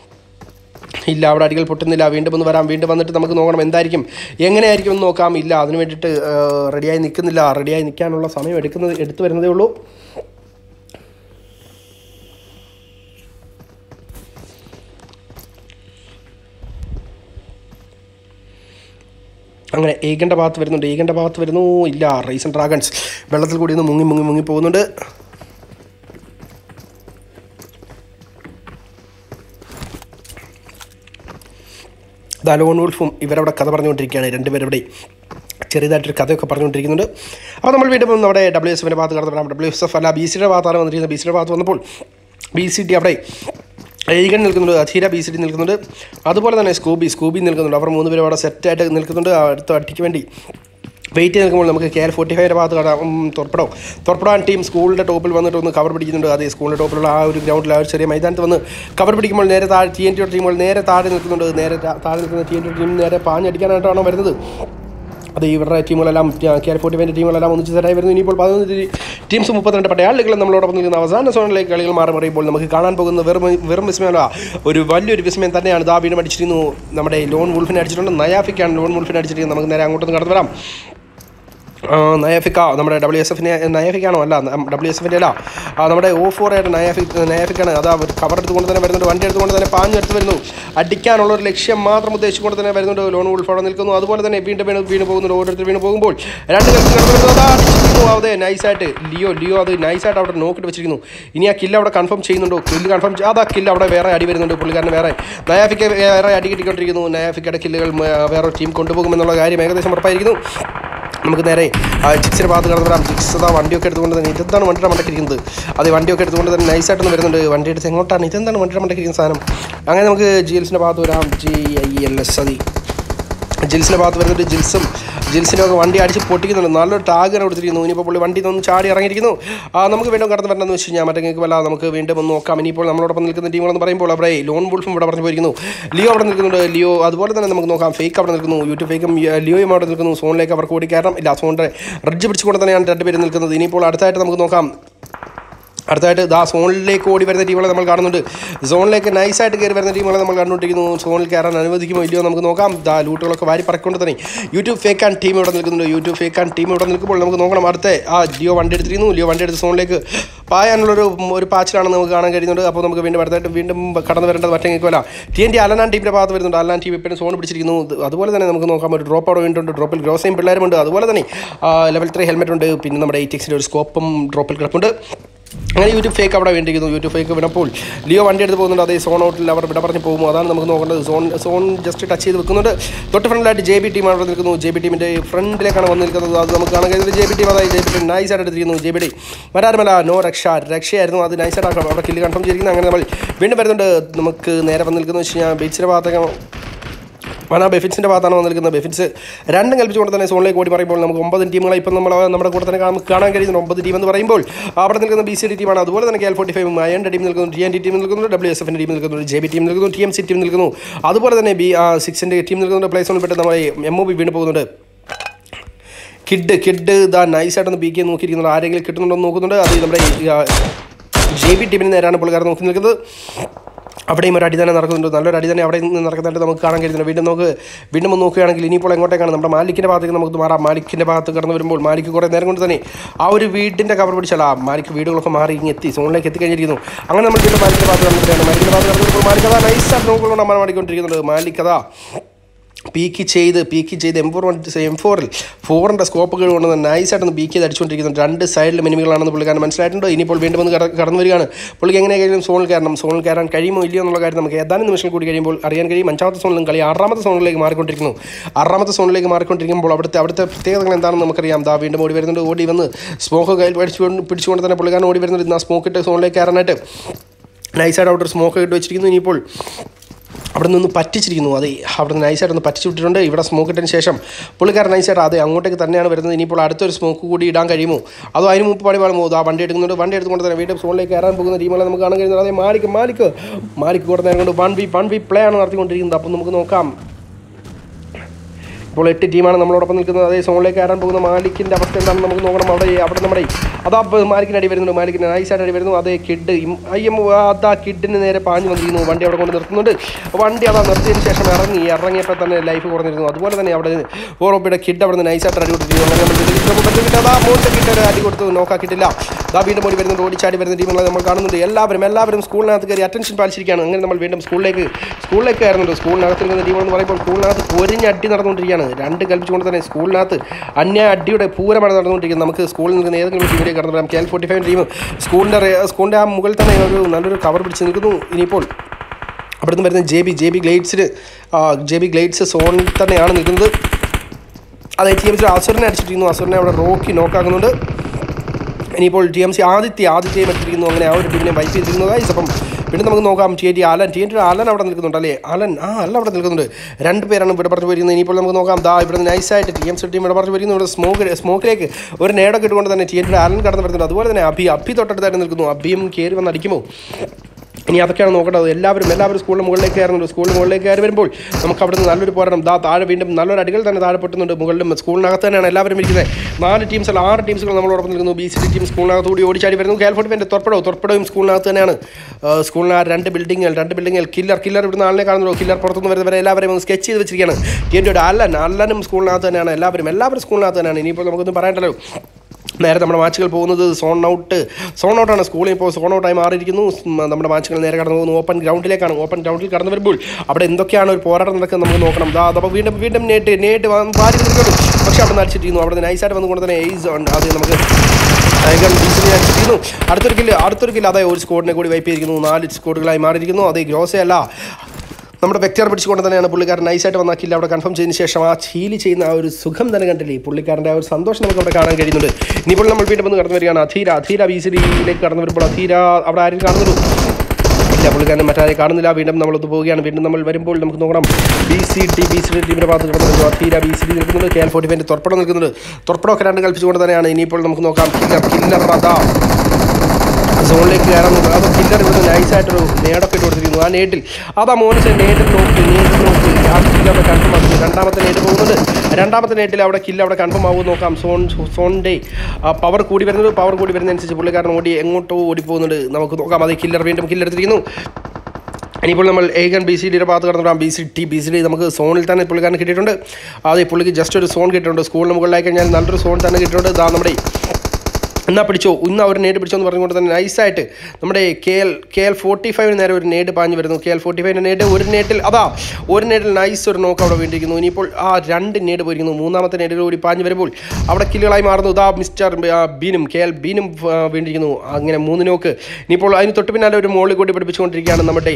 ഇല്ല അവിടെ അടികൾ പൊട്ടുന്നില്ല വീണ്ടും ഒന്ന് വരാം വീണ്ടും വന്നിട്ട് നമുക്ക് നോക്കണം എന്തായിരിക്കും എങ്ങനെയായിരിക്കും എന്ന് നോക്കാം ഇല്ല അതിന് വേണ്ടിയിട്ട് ആ, റെഡിയായി നിൽക്കുന്നില്ല റെഡിയായി നിൽക്കാനുള്ള സമയം എടുക്കുന്നത് എടുത്തു വരുന്നതേ ഉള്ളൂ അങ്ങനെ ഏകൻ്റെ ഭാഗത്ത് വരുന്നുണ്ട് ഏകൻ്റെ ഭാഗത്ത് വരുന്നു ഇല്ല റൈസൻ ഡ്രാഗൺസ് വെള്ളത്തിൽ കൂടി ഒന്ന് മുങ്ങി മുങ്ങി മുങ്ങി പോകുന്നുണ്ട് ദലോൺ വുൾഫും ഇവരവിടെ കഥ പറഞ്ഞുകൊണ്ടിരിക്കുകയാണ് രണ്ടുപേരവിടെ ചെറിയതായിട്ടൊരു കഥയൊക്കെ പറഞ്ഞുകൊണ്ടിരിക്കുന്നുണ്ട് അപ്പോൾ നമ്മൾ വീണ്ടും നമ്മുടെ ഡബ്ല്യു എസ് എഫിൻ്റെ ഭാഗത്ത് കടന്നു ഡബ്ല്യു എസ് എഫ് അല്ല ബി സിയുടെ ഭാഗത്താണ് വന്നിരിക്കുന്നത് ബി സിയുടെ ഭാഗത്ത് വന്നപ്പോൾ ബി സി ടി അവിടെ ഏകൻ നിൽക്കുന്നുണ്ട് അധീര ബി സി ടി നിൽക്കുന്നുണ്ട് അതുപോലെ തന്നെ സ്കൂബി സ്കൂബി നിൽക്കുന്നുണ്ട് അവർ മൂന്ന് പേരും അവിടെ സെറ്റായിട്ട് നിൽക്കുന്നുണ്ട് അടുത്ത അടിക്ക് വേണ്ടി വെയിറ്റ് ചെയ്ത് നിൽക്കുമ്പോൾ നമുക്ക് കെ എൽ ഫോർട്ടി ഫൈവിൻ്റെ ഭാഗത്ത് കാണാം തുറപ്പടോ തുറപ്പടാൻ ടീം സ്കൂളിൻ്റെ ടോപ്പിൽ വന്നിട്ട് ഒന്ന് കവർ പിടിക്കുന്നുണ്ട് അതേ സ്കൂളിൻ്റെ ടോപ്പിലുള്ള ആ ഒരു ഗ്രൗണ്ടിൽ ആ ഒരു ചെറിയ മൈതാനത്ത് വന്ന് കവർ പിടിക്കുമ്പോൾ നേരെ താഴെ ടി എൻ ടിയുടെ ടീമുകൾ നേരെ താഴെ നിൽക്കുന്നുണ്ട് നേരെ താ- താഴെ നിൽക്കുന്ന ടി എൻ ടി ടീം നേരെ പാഞ്ഞടിക്കാനായിട്ടാണോ വരുന്നത് അത് ഇവരുടെ ടീമുകളെല്ലാം കെ ഫോർട്ടി ഫൈവിൻ്റെ ടീമുകളെല്ലാം ഒന്നിച്ച് സെറ്റായി വരുന്നു ഇനിയിപ്പോൾ പതിനൊന്ന് ടീംസ് മുപ്പത്തിരണ്ട് പടയാളികൾ നമ്മളോടൊപ്പം നിൽക്കുന്ന അവസാന സോണിലേക്ക് കളികൾ മാറി മറിയുമ്പോൾ നമുക്ക് കാണാൻ പോകുന്ന വെറും വെറും വിസ്മയമല്ല ഒരു വലിയൊരു വിസ്മയം തന്നെയാണ് ദാ വീണ്ടും അടിച്ചിരുന്നു നമ്മുടെ ലോൺ വുൾഫിനെ അടിച്ചിട്ടുണ്ട് നയാഫിക്കാണ് ലോൺ വുൾഫിനെ അടിച്ചിരിക്കുന്നത് നമുക്ക് നേരെ അങ്ങോട്ടൊന്ന് കടന്നു വരാം ആ, നയാഫിക്ക നമ്മുടെ ഡബ്ല്യു എസ് എഫിനെ നയാഫിക്കാണോ അല്ല ഡബ്ല്യു എസ് എഫിൻ്റെ അല്ല ആ, നമ്മുടെ ഓ ഫോർ ആയിട്ട് നയാഫി നയാഫിക്കാണ് അത് അവർ കവർ എടുത്തുകൊണ്ട് തന്നെ വരുന്നുണ്ട് വണ്ടി എടുത്തുകൊണ്ട് തന്നെ പാഞ്ഞെടുത്ത് വരുന്നു അടിക്കാനുള്ള ഒരു ലക്ഷ്യം മാത്രം ഉദ്ദേശിച്ചുകൊണ്ട് തന്നെ വരുന്നുണ്ട് ലോൺ ഉൾഫ് അവിടെ നിൽക്കുന്നു അതുപോലെ തന്നെ വീണ്ടും വീണ് വീണ് പോകുന്നുണ്ട് ഓരോരുത്തർ വീണ് പോകുമ്പോൾ രണ്ട് കളിച്ച് കടന്നു വരുന്നു അതാ അടിച്ചിരിക്കുന്നു അതെ നൈസായിട്ട് ലിയോ ലിയോ അത് നൈസായിട്ട് അവിടെ നോക്കിട്ട് വെച്ചിരിക്കുന്നു ഇനി ആ കില്ല് അവിടെ കൺഫേം ചെയ്യുന്നുണ്ടോ കില്ല് കൺഫേം അതാ കില്ല് അവിടെ വേറെ അടി വരുന്നുണ്ട് പുള്ളിക്കാരന് വേറെ നയാഫിക്ക് വേറെ അടി കിട്ടിക്കൊണ്ടിരിക്കുന്നു നയാഫിക്കയുടെ കില്ലുകൾ വേറെ ടീം കൊണ്ടുപോകുമെന്നുള്ള കാര്യം ഏകദേശം ഉറപ്പായിരിക്കുന്നു നമുക്ക് നേരെ ജിക്സിൻ്റെ ഭാഗത്ത് കടന്നു വരാം ജിക്സ് അതാ വണ്ടിയൊക്കെ എടുത്തുകൊണ്ട് തന്നെ ഇതെന്താണ് വണ്ടിയുടെ മണ്ടയ്ക്ക് ഇരിക്കുന്നത് അത് വണ്ടിയൊക്കെ എടുത്തുകൊണ്ട് തന്നെ നൈസായിട്ടൊന്ന് വരുന്നുണ്ട് വണ്ടി എടുത്ത് എങ്ങോട്ടാണ് ഇതെന്താണ് വണ്ടിയുടെ മണ്ടയ്ക്ക് ഇരിക്കുന്ന സാധനം അങ്ങനെ നമുക്ക് ജി എൽസിൻ്റെ ഭാഗത്ത് വരാം ജി ഐ എൽ എസ് അതി ജിൽസിൻ്റെ ഭാഗത്ത് വരുന്നുണ്ട് ജിൽസും ജിൽസിൻ്റെ ഒക്കെ വണ്ടി അടിച്ച് പൊട്ടിക്കുന്നുണ്ട് നല്ലൊരു ടാഗ് കൊടുത്തിരിക്കുന്നു ഇനിയിപ്പോൾ പുള്ളി വണ്ടി നിന്ന് ചാടി ഇറങ്ങിയിരിക്കുന്നു ആ നമുക്ക് വീണ്ടും കടന്ന് വരണമെന്ന് വെച്ച് കഴിഞ്ഞാൽ മറ്റെങ്കിൽ വല്ല നമുക്ക് വീണ്ടും ഒന്ന് നോക്കാം ഇനിയിപ്പോൾ നമ്മളോടൊപ്പം നിൽക്കുന്ന ടീമുകളെന്ന് പറയുമ്പോൾ അവിടെ ലോൺ ബുൾഫും ഇവിടെ പറഞ്ഞു പോയിരിക്കുന്നു ലിയോ അവിടെ നിൽക്കുന്നുണ്ട് ലിയോ അതുപോലെ തന്നെ നമുക്ക് നോക്കാം ഫേക്ക് അവിടെ നിൽക്കുന്നു യൂട്യൂബ് ഫേക്കും ലിയോയും അവിടെ നിൽക്കുന്നു സോണിലേക്ക് അവർക്ക് ഓടി കയറാം ഇല്ല സോണിൻ്റെ റിഡ്ജ് പിടിച്ചുകൊണ്ട് തന്നെയാണ് രണ്ടുപേരും നിൽക്കുന്നത് ഇനിയിപ്പോൾ അടുത്തായിട്ട് നമുക്ക് നോക്കാം അടുത്തായിട്ട് ദാ സോണിലേക്ക് ഓടി വരുന്ന ടീമുകളെ നമ്മൾ കാണുന്നുണ്ട് സോണിലേക്ക് നൈസായിട്ട് കയറി വരുന്ന ടീമുകളെ നമ്മൾ കണ്ടുകൊണ്ടിരിക്കുന്നു സോണിൽ കയറാൻ അനുവദിക്കുമോ ഇല്ലയോ നമുക്ക് നോക്കാം ദാ ലൂട്ടുകളൊക്കെ വാരി പറക്കൊണ്ട് തന്നെ യൂട്യൂബ് ഫേക്ക് ആൻഡ് ടീം ഇവിടെ നിൽക്കുന്നുണ്ട് യൂട്യൂബ് ഫേക്ക് ആൻഡ് ടീം ഇവിടെ നിൽക്കുമ്പോൾ നമുക്ക് നോക്കണം അടുത്ത ആ ലിയോ വണ്ടി എടുത്തിരിക്കുന്നു ലിയോ വണ്ടി എടുത്ത് സോണിലേക്ക് പായാനുള്ളൊരു ഒരു പാച്ചിലാണ് നമുക്ക് കാണാൻ കഴിയുന്നുണ്ട് അപ്പോൾ നമുക്ക് വീണ്ടും അടുത്തായിട്ട് വീണ്ടും കടന്നു വരേണ്ടത് മറ്റെങ്കിലല്ല ടി എൻ ടി അലനാൻ ടീമിൻ്റെ ഭാഗത്ത് വരുന്നുണ്ട് അലനാൻ ടീം ഇപ്പോഴും സോൺ പിടിച്ചിരിക്കുന്നു അതുപോലെ തന്നെ നമുക്ക് നോക്കാം ഒരു ഡ്രോപ്പ് അവിടെ വീണ്ടുണ്ട് ഡ്രോപ്പിൽ ഗ്രോസയും പിള്ളേരുമുണ്ട് അതുപോലെ തന്നെ ലെവൽ ത്രീ ഹെൽമെറ്റ് ഉണ്ട് പിന്നെ നമ്മുടെ എയ്റ്റിക്സിൻ്റെ ഒരു സ്കോപ്പും ഡ്രോപ്പിൽ കിടപ്പുണ്ട് അങ്ങനെ യൂട്യൂബ് ഫേക്ക് അവിടെ വേണ്ടിയിരിക്കുന്നു യൂട്യൂബ് ഫേക്ക് വിടപ്പോൾ ലിയോ വണ്ടി എടുത്ത് പോകുന്നുണ്ട് അതേ സോൺ ഔട്ടിൽ അവർ വിട പറഞ്ഞ് പോകുമോ അതാണ് നമുക്ക് നോക്കേണ്ടത് സോൺ സോൺ ജസ്റ്റ് ടച്ച് ചെയ്ത് വെക്കുന്നുണ്ട് തൊട്ട് ഫ്രണ്ടിലായിട്ട് ജെ ബി ടീം അവിടെ നിൽക്കുന്നു ജെ ബി ടീമിൻ്റെ ഫ്രണ്ടിലേക്കാണ് വന്ന് നിൽക്കുന്നത് അത് നമുക്ക് കാണാൻ കഴിയുന്നത് ജെ ബി ടീം അതായത് ജെ ബി ടീം നൈസായിട്ട് എടുത്തിരിക്കുന്നു ജെ ബി ടി വരാറുമല്ല നോ രക്ഷ രക്ഷയായിരുന്നു അത് നൈസായിട്ട് അവിടെ കില്ല് കൺഫേം ചെയ്തിരിക്കുന്നത് അങ്ങനെ നമ്മൾ വീണ്ടും വരുന്നുണ്ട് നമുക്ക് നേരെ വന്ന് നിൽക്കുന്നത് വെച്ച് കഴിഞ്ഞാൽ ബീച്ചിൻ്റെ ഭാഗത്തേക്ക് വന ബെഫിറ്റ്സിൻ്റെ ഭാഗത്താണ് വന്നിരിക്കുന്നത് ബെഫിറ്റ്സ് രണ്ടും കൽപ്പിച്ചുകൊണ്ട് തന്നെ സോണിലേക്ക് ഓടി പറയുമ്പോൾ നമുക്ക് ഒമ്പത് ടീമുകളെ ഇപ്പം നമ്മൾ നമ്മുടെ കൂടെ തന്നെ നമുക്ക് കാണാൻ കഴിയുന്നുണ്ട് ഒമ്പത് ടീം എന്ന് പറയുമ്പോൾ അവിടെ നിൽക്കുന്ന ബി സി ഡി ടീമാണ് അതുപോലെ തന്നെ കെ എൽ ഫോർട്ടി ഫൈവ് അയൻ്റെ ടീം നിൽക്കുന്നു ടി എൻ ടി ടീം നിൽക്കുന്നു ഡബ്ല്യു എസ് എഫിൻ്റെ ടീം നിൽക്കുന്നു ജെ ബി ടീം നിൽക്കുന്നു ടി എം സി ടീം നിൽക്കുന്നു അതുപോലെ തന്നെ ബി സിക്സിൻ്റെ ടീം നിൽക്കുന്നുണ്ട് പ്ലേസ് പെട്ട് നമ്മുടെ എം ഒ ബി വീണ് പോകുന്നുണ്ട് കിഡ് കിഡ് ഇതാ നൈസായിട്ടൊന്ന് ബി കെ നോക്കിയിരിക്കുന്നുണ്ട് ആരെങ്കിലും കിട്ടുന്നുണ്ടോ എന്ന് നോക്കുന്നുണ്ട് അത് നമ്മുടെ ജെ ബി ടീമിന് നേരാണ് പുള്ളിക്കാരൻ നോക്കി നിൽക്കുന്നത് അവിടെയും ഒരു അടി തന്നെ നടക്കുന്നുണ്ട് നല്ലൊരു അടി തന്നെ അവിടെ നിന്ന് നടക്കുന്നതായിട്ട് നമുക്ക് കാണാൻ കഴിയുന്നുണ്ട് വീണ്ടും നമുക്ക് വീണ്ടും ഒന്ന് നോക്കുകയാണെങ്കിൽ ഇനിയിപ്പോൾ എങ്ങോട്ടേക്കാണ് നമ്മുടെ മാലിക്കിൻ്റെ ഭാഗത്തേക്ക് നമുക്ക് മാറാം മാലിക്കിൻ്റെ ഭാഗത്ത് കടന്നു വരുമ്പോൾ മാലിക്ക് കുറേ നേരം കൊണ്ട് തന്നെ ആ ഒരു വീടിൻ്റെ കവർ പിടിച്ചാൽ ആ മാലിക്ക് വീടുകളൊക്കെ മാറി ഇങ്ങ് എത്തി സോണിലേക്ക് എത്തിക്കഴിഞ്ഞിരിക്കുന്നു അങ്ങനെ നമ്മൾ വീണ്ടും മാലിക്കിൻ്റെ ഭാഗത്ത് കടന്നിട്ടാണ് മാലിക്കിൻ്റെ ഭാഗത്ത് കടന്നു വരുമ്പോൾ മാലിക്കഥ നൈസായിട്ട് നോക്കുകൊണ്ട് നമ്മൾ മാടിക്കൊണ്ടിരിക്കുന്നുണ്ട് മാലിക്കഥ പീക്ക് ചെയ്ത് പീക്ക് ചെയ്ത് എം ഫോർ എം ഫോറിൽ ഫോറിൻ്റെ സ്കോപ്പുകൾ കൊണ്ട് നൈസായിട്ടൊന്ന് പീക്ക് ചെയ്ത് അടിച്ചുകൊണ്ടിരിക്കുന്നത് രണ്ട് സൈഡിൽ മിനിമികളാണെന്ന് പുള്ളിക്കാരൻ മനസ്സിലായിട്ടുണ്ട് ഇനിയിപ്പോൾ വീണ്ടും ഒന്ന് കട- കടന്നു വരികയാണ് പുള്ളിക്ക് എങ്ങനെയായാലും സോണിൽ കയറണം സോണിൽ കയറാൻ കഴിയുമോ ഇല്ലയോ എന്നുള്ള കാര്യം നമുക്ക് ഏതാനും നിമിഷം കൂടി കഴിയുമ്പോൾ അറിയാൻ കഴിയും അഞ്ചാമത്തെ സോണിലും കളി ആറാമത്തെ സോണിലേക്ക് മാറിക്കൊണ്ടിരിക്കുന്നു ആറാമത്തെ സോണിലേക്ക് മാറിക്കൊണ്ടിരിക്കുമ്പോൾ അവിടുത്തെ അവിടുത്തെ പ്രത്യേകതകൾ എന്താണെന്ന് നമുക്കറിയാം ദാ വീണ്ടും ഓടി വരുന്നുണ്ട് ഓടി വന്ന് സ്മോക്ക് കയ്യിൽ പിടിച്ചുകൊണ്ട് പിടിച്ചുകൊണ്ട് തന്നെ പുള്ളിക്കാരൻ ഓടി വരുന്നുണ്ട് ഇന്ന് ആ സ്മോക്ക് ഇട്ട് സോണിലേക്ക് കയറാനായിട്ട് നൈസായിട്ട് അവിടെ ഒരു സ്മോക്ക് ഇട്ട് വെച്ചിരിക്കുന്നു ഇനിയിപ്പോൾ അവിടെ നിന്ന് പറ്റിച്ചിരിക്കുന്നു അത് അവിടെ നിന്ന് നൈസായിട്ട് ഒന്ന് പറ്റിച്ചു വിട്ടിട്ടുണ്ട് ഇവിടെ സ്മോക്ക് ഇട്ടതിന് ശേഷം പുള്ളിക്കാരൻ നൈസായിട്ട് അതെ അങ്ങോട്ടേക്ക് തന്നെയാണ് വരുന്നത് ഇനിയിപ്പോൾ അടുത്തൊരു സ്മോക്ക് കൂടി ഇടാൻ കഴിയുമോ അതോ അതിന് മുമ്പ് പണി പാടുമോ ആ വണ്ടി എടുക്കുന്നുണ്ട് വണ്ടി എടുത്തുകൊണ്ട് തന്നെ വീണ്ടും സോണിലേക്ക് കയറാൻ പോകുന്ന ടീമുകളെ നമുക്ക് കാണാൻ കഴിയുന്നത് അതെ മാലിക്ക് മാലിക്ക് മാലിക്ക് കൂടെ നേരം കൊണ്ട് one v one v play ആണ് നടത്തിക്കൊണ്ടിരിക്കുന്നത് അപ്പോൾ നമുക്ക് നോക്കാം ഇപ്പോൾ എട്ട് ടീമാണ് നമ്മളോടൊപ്പം നിൽക്കുന്നത് അതേ സോണിലേക്ക് കയറാൻ പോകുന്ന മാലിക്കിൻ്റെ അവസ്ഥ എന്താണെന്ന് നമുക്ക് നോക്കണം അവിടെ അവിടെ നമ്മുടെ അതാ ഇപ്പോൾ മാലിക്കിന് അടി വരുന്നുണ്ട് മാലിക്കിന് നൈസായിട്ട് അടി വരുന്നു അതേ കിഡ് അയ്യം അതാ കിഡിന് നേരെ പാഞ്ഞു വന്നിരിക്കുന്നു വണ്ടി അവിടെ കൊണ്ട് നിർത്തുന്നുണ്ട് വണ്ടി അതാ നിർത്തിയതിന് ശേഷം ഇറങ്ങി ഇറങ്ങിയപ്പോൾ തന്നെ ലൈഫ് കുറഞ്ഞിരുന്നു അതുപോലെ തന്നെ അവിടെ ഓറോപ്പിയുടെ കിഡ് അവിടെ നിന്ന് നൈസായിട്ട് അടി കൊടുത്തിരിക്കുന്നു അങ്ങനെ നമ്മൾ ഇതിലേക്ക് പറ്റുന്നില്ല അതാ മോളിൻ്റെ കിഡ് ഒരു അടി കൊടുത്തു നോക്കാക്കിയിട്ടില്ല അതാ വീണ്ടും ഓടി വരുന്നുണ്ട് ഓടിച്ചാടി വരുന്ന ടീമുകളെ നമ്മൾ കാണുന്നുണ്ട് എല്ലാവരും എല്ലാവരും സ്കൂളിനകത്ത് കയറി അറ്റൻഷൻ പാലിച്ചിരിക്കുകയാണ് അങ്ങനെ നമ്മൾ വീണ്ടും സ്കൂളിലേക്ക് സ്കൂളിലേക്ക് കയറുന്നുണ്ട് സ്കൂളിനകത്ത് നിൽക്കുന്ന ടീമെന്ന് പറയുമ്പോൾ സ്കൂളിനകത്ത് പൊരിഞ്ഞ അടി നടന്നുകൊണ്ടിരിക്കുകയാണ് രണ്ട് കൽപ്പിച്ചുകൊണ്ട് തന്നെ സ്കൂളിനകത്ത് അന്യ അടിയുടെ പൂരമാണ് നടന്നുകൊണ്ടിരിക്കുന്നത് നമുക്ക് സ്കൂളിൽ നിൽക്കുന്ന ഏതെങ്കിലും ഒരു ടീമിലേക്ക് കടന്നു വരാം K L forty five team സ്കൂളിൻ്റെ സ്കൂളിൻ്റെ ആ മുകളിൽ തന്നെ ഒരു നല്ലൊരു കവർ പിടിച്ച് നിൽക്കുന്നു ഇനിയിപ്പോൾ അവിടെ നിന്ന് വരുന്ന ജെ ബി ജെ ബി ഗ്ലേഡ്സിന് ജെ ബി ഗ്ലേഡ്സ് സോണിൽ തന്നെയാണ് നിൽക്കുന്നത് അതെ ടി എം സി അസുറിനെ അടിച്ചിട്ടിരിക്കുന്നു അസുറിനെ അവിടെ റോക്കി നോക്കാക്കുന്നുണ്ട് ഇനിയിപ്പോൾ ടി എം സി ആദിത്യ ആദിത്യയും എടുത്തിരിക്കുന്നു അങ്ങനെ ആ ഒരു ടീമിനെ വൈപ്പ് ചെയ്തിരിക്കുന്നു ഗൈസ് അപ്പം പിന്നെ നമുക്ക് നോക്കാം T N T Alan T N T Alan അവിടെ നിൽക്കുന്നുണ്ട് അല്ലേ അലൻ ആ അല്ല അവിടെ നിൽക്കുന്നുണ്ട് രണ്ട് പേരാണ് ഇവിടെ പറഞ്ഞു വരുന്നത് ഇനിയിപ്പോൾ നമുക്ക് നോക്കാം ദാ ഇവിടെ നൈസായിട്ട് ടി എം സി ടീം ഇവിടെ പറഞ്ഞു വരുന്നു ഇവിടെ സ്മോക്ക് സ്മോക്കിലേക്ക് ഒരു നേടൊക്കെ ഇട്ടുകൊണ്ട് തന്നെ ടി എൻ ടി അലൻ കടന്നു വരുന്നുണ്ട് അതുപോലെ തന്നെ അഭി അഭി തൊട്ടടുത്തായിട്ട് നിൽക്കുന്നു അഭിയും കയറി വന്ന് അടിക്കുമോ ഇനി അതൊക്കെയാണ് നോക്കേണ്ടത് എല്ലാവരും എല്ലാവരും സ്കൂളിന് മുകളിലേക്ക് കയറുന്നുണ്ട് സ്കൂളിന് മുകളിലേക്ക് കയറി വരുമ്പോൾ നമുക്ക് അവിടെ നിന്ന് നല്ലൊരു പോരാട്ടം ദാ താഴെ വീണ്ടും നല്ലൊരു അടികൾ തന്നെ താഴെ പൊട്ടുന്നുണ്ട് മുകളിലും സ്കൂളിനകത്ത് തന്നെയാണ് എല്ലാവരും ഇരിക്കുന്നത് നാല് ടീംസ് അല്ല ആറ് ടീംസുകൾ നമ്മളോടൊപ്പം നിൽക്കുന്നു ബി സി ഡി ടീം സ്കൂളിനകത്ത് കൂടി ഓടിച്ചാടി വരുന്നു കാൽഫോർട്ടിൻ്റെ തൊർപ്പടവും തൊർപ്പടവും സ്കൂളിനകത്ത് തന്നെയാണ് ആ, സ്കൂളിന് ആ രണ്ട് ബിൽഡിങ്ങുകൾ രണ്ട് ബിൽഡിങ്ങുകൾ കില്ലർ കില്ലർ ഇവിടുന്ന് ആളിനെ കാണുന്നുള്ളൂ കില്ലർ പുറത്തുനിന്ന് വരുന്നവരെ എല്ലാവരെയും ഒന്ന് സ്കെച്ച് ചെയ്ത് വെച്ചിരിക്കുകയാണ് ടി എൻ്റെ അല്ലൻ അല്ലനും സ്കൂളിനകത്ത് തന്നെയാണ് എല്ലാവരും എല്ലാവരും സ്കൂളിനകത്ത് തന്നെയാണ് ഇനിയിപ്പോൾ നമുക്കൊന്നും പറയണ്ടല്ലോ നേരെ നമ്മുടെ മാച്ചുകൾ പോകുന്നത് സോൺ ഔട്ട് സോൺ ഔട്ടാണ് സ്കൂളിൽ ഇപ്പോൾ സോൺ ഔട്ടായി മാറിയിരിക്കുന്നു ഉം, നമ്മുടെ മാച്ചുകൾ നേരെ കടന്നു പോകുന്നു ഓപ്പൺ ഗ്രൗണ്ടിലേക്കാണ് ഓപ്പൺ ഗ്രൗണ്ടിൽ കടന്നു വരുമ്പോൾ അവിടെ എന്തൊക്കെയാണ് ഒരു പോരാട്ടം നടക്കുന്നത് നമുക്ക് നോക്കണം ദാ അപ്പോൾ വീണ്ടും വീണ്ടും നേട്ട് നേട്ട് വന്ന് പാരി നിൽക്കുന്നു പക്ഷേ അവിടെ നിന്ന് അടിച്ചിട്ടിരുന്നു അവിടെ നൈസായിട്ട് വന്നുകൊണ്ട് തന്നെ എയ്സ് ഉണ്ട് അത് നമുക്ക് ടൈഗർ ബീച്ചിനെ അടിച്ചിരിക്കുന്നു അടുത്തൊരു കില്ല് അടുത്തൊരു കില്ല് അതെ ഒരു സ്കോഡിനെ കൂടി വൈപ്പ് ചെയ്തിരിക്കുന്നു നാല് സ്കോഡുകളായി മാറിയിരിക്കുന്നു അതേ ഗ്രോസെ അല്ല നമ്മുടെ വെക്ടർ പിടിച്ചുകൊണ്ട് തന്നെയാണ് പുള്ളിക്കാരൻ നൈസായിട്ട് വന്ന കില്ല അവിടെ കൺഫേം ചെയ്തതിന് ശേഷം ആ ഹീൽ ചെയ്യുന്ന ആ ഒരു സുഖം തന്നെ കണ്ടില്ലേ പുള്ളിക്കാരൻ്റെ ആ ഒരു സന്തോഷം നമുക്ക് അവിടെ കാണാൻ കഴിയുന്നുണ്ട് ഇനിയിപ്പോൾ നമ്മൾ വീണ്ടും വന്ന് കടന്നു വരികയാണ് അധീര അധീര ബി സി ഡിയിലേക്ക് കടന്നു വരുമ്പോൾ അധീര അവിടെ ആരും കാണുന്നുള്ളൂ ഇല്ല പുള്ളിക്കാരനെ മറ്റാരെ കാണുന്നില്ല വീണ്ടും നമ്മളൊന്ന് പോവുകയാണ് വീണ്ടും നമ്മൾ വരുമ്പോൾ നമുക്ക് നോക്കണം B C D B C D ടീമിൻ്റെ ഭാഗത്ത് കിടന്നുണ്ട് അധീര ബി സി ഡി നിൽക്കുന്നുണ്ട് കെ എൽ ഫോർട്ടി ഫൈവിൻ്റെ തുറപ്പടം നിൽക്കുന്നുണ്ട് തുറപ്പടമൊക്കെ രണ്ട് കൽപ്പിച്ചുകൊണ്ട് തന്നെയാണ് ഇനിയിപ്പോൾ നമുക്ക് നോക്കാം കില്ലർ കില്ലർ അതാ സോണിലേക്ക് കയറാൻ നോക്കുക അത് കില്ലർ ഇവിടെ നൈസായിട്ടൊരു നേടൊക്കെ ഇട്ട് കൊടുത്തിരിക്കുന്നു ആ നേട്ടിൽ അതാ മോനിച്ച് നേട്ടിൽ നോക്കി നേട്ടിൽ നോക്കി ആ കില്ല് അവിടെ കൺഫേം ആക്കുന്നു രണ്ടാമത്തെ നേട്ട് പോകുന്നുണ്ട് രണ്ടാമത്തെ നേട്ടിൽ അവിടെ കില്ല് അവിടെ കൺഫേം ആവും നോക്കാം സോൺ സോണിൻ്റെ പവർ കൂടി വരുന്നത് പവർ കൂടി വരുന്നതനുസരിച്ച് പുള്ളിക്കാരൻ ഓടി എങ്ങോട്ടോ ഓടി പോകുന്നുണ്ട് നമുക്ക് നോക്കാം അത് കില്ലർ വീണ്ടും കില്ലർ എടുത്തിരിക്കുന്നു ഇനിയിപ്പോൾ നമ്മൾ ഏകൻ ബി സി ഡിയുടെ ഭാഗത്ത് കിടന്നിട്ടാം B C T B C D നമുക്ക് സോണിൽ തന്നെ പുള്ളിക്കാരൻ കിട്ടിയിട്ടുണ്ട് അത് പുള്ളിക്ക് ജസ്റ്റ് ഒരു സോൺ കിട്ടിയിട്ടുണ്ട് സ്കൂളിന് മുകളിലായി കഴിഞ്ഞാൽ നല്ലൊരു സോൺ തന്നെ കിട്ടിയിട്ടുണ്ട് ഇതാ നമ്മുടെ എന്നാ പിടിച്ചോ ഇന്ന് അവർ നേട് പിടിച്ചോ എന്ന് പറഞ്ഞുകൊണ്ട് തന്നെ നൈസായിട്ട് നമ്മുടെ K L K L forty ഫൈവിന് നേരെ ഒരു നേട് പാഞ്ഞ് വരുന്നു കെ എൽ ഫോർട്ടി ഫൈവിൻ്റെ നേട് ഒരു നേട്ടിൽ അതാ ഒരു നേട്ടിൽ നൈസ് ഒരു നോക്ക് അവിടെ വേണ്ടിയിരിക്കുന്നു ഇനിയിപ്പോൾ ആ രണ്ട് നേട് പോയിരിക്കുന്നു മൂന്നാമത്തെ നേടുകൾ കൂടി പാഞ്ഞ് വരുമ്പോൾ അവിടെ കില്ലുകളായി മാറുന്നു ഇതാ മിസ്റ്റർ ബീനും കെ എൽ ബീനും ആ, വേണ്ടിയിരിക്കുന്നു അങ്ങനെ മൂന്ന് നോക്ക് ഇനിയിപ്പോൾ അതിന് തൊട്ട് പിന്നാലെ ഒരു മോളിൽ കൂടി പഠിപ്പിച്ചുകൊണ്ടിരിക്കുകയാണ് നമ്മുടെ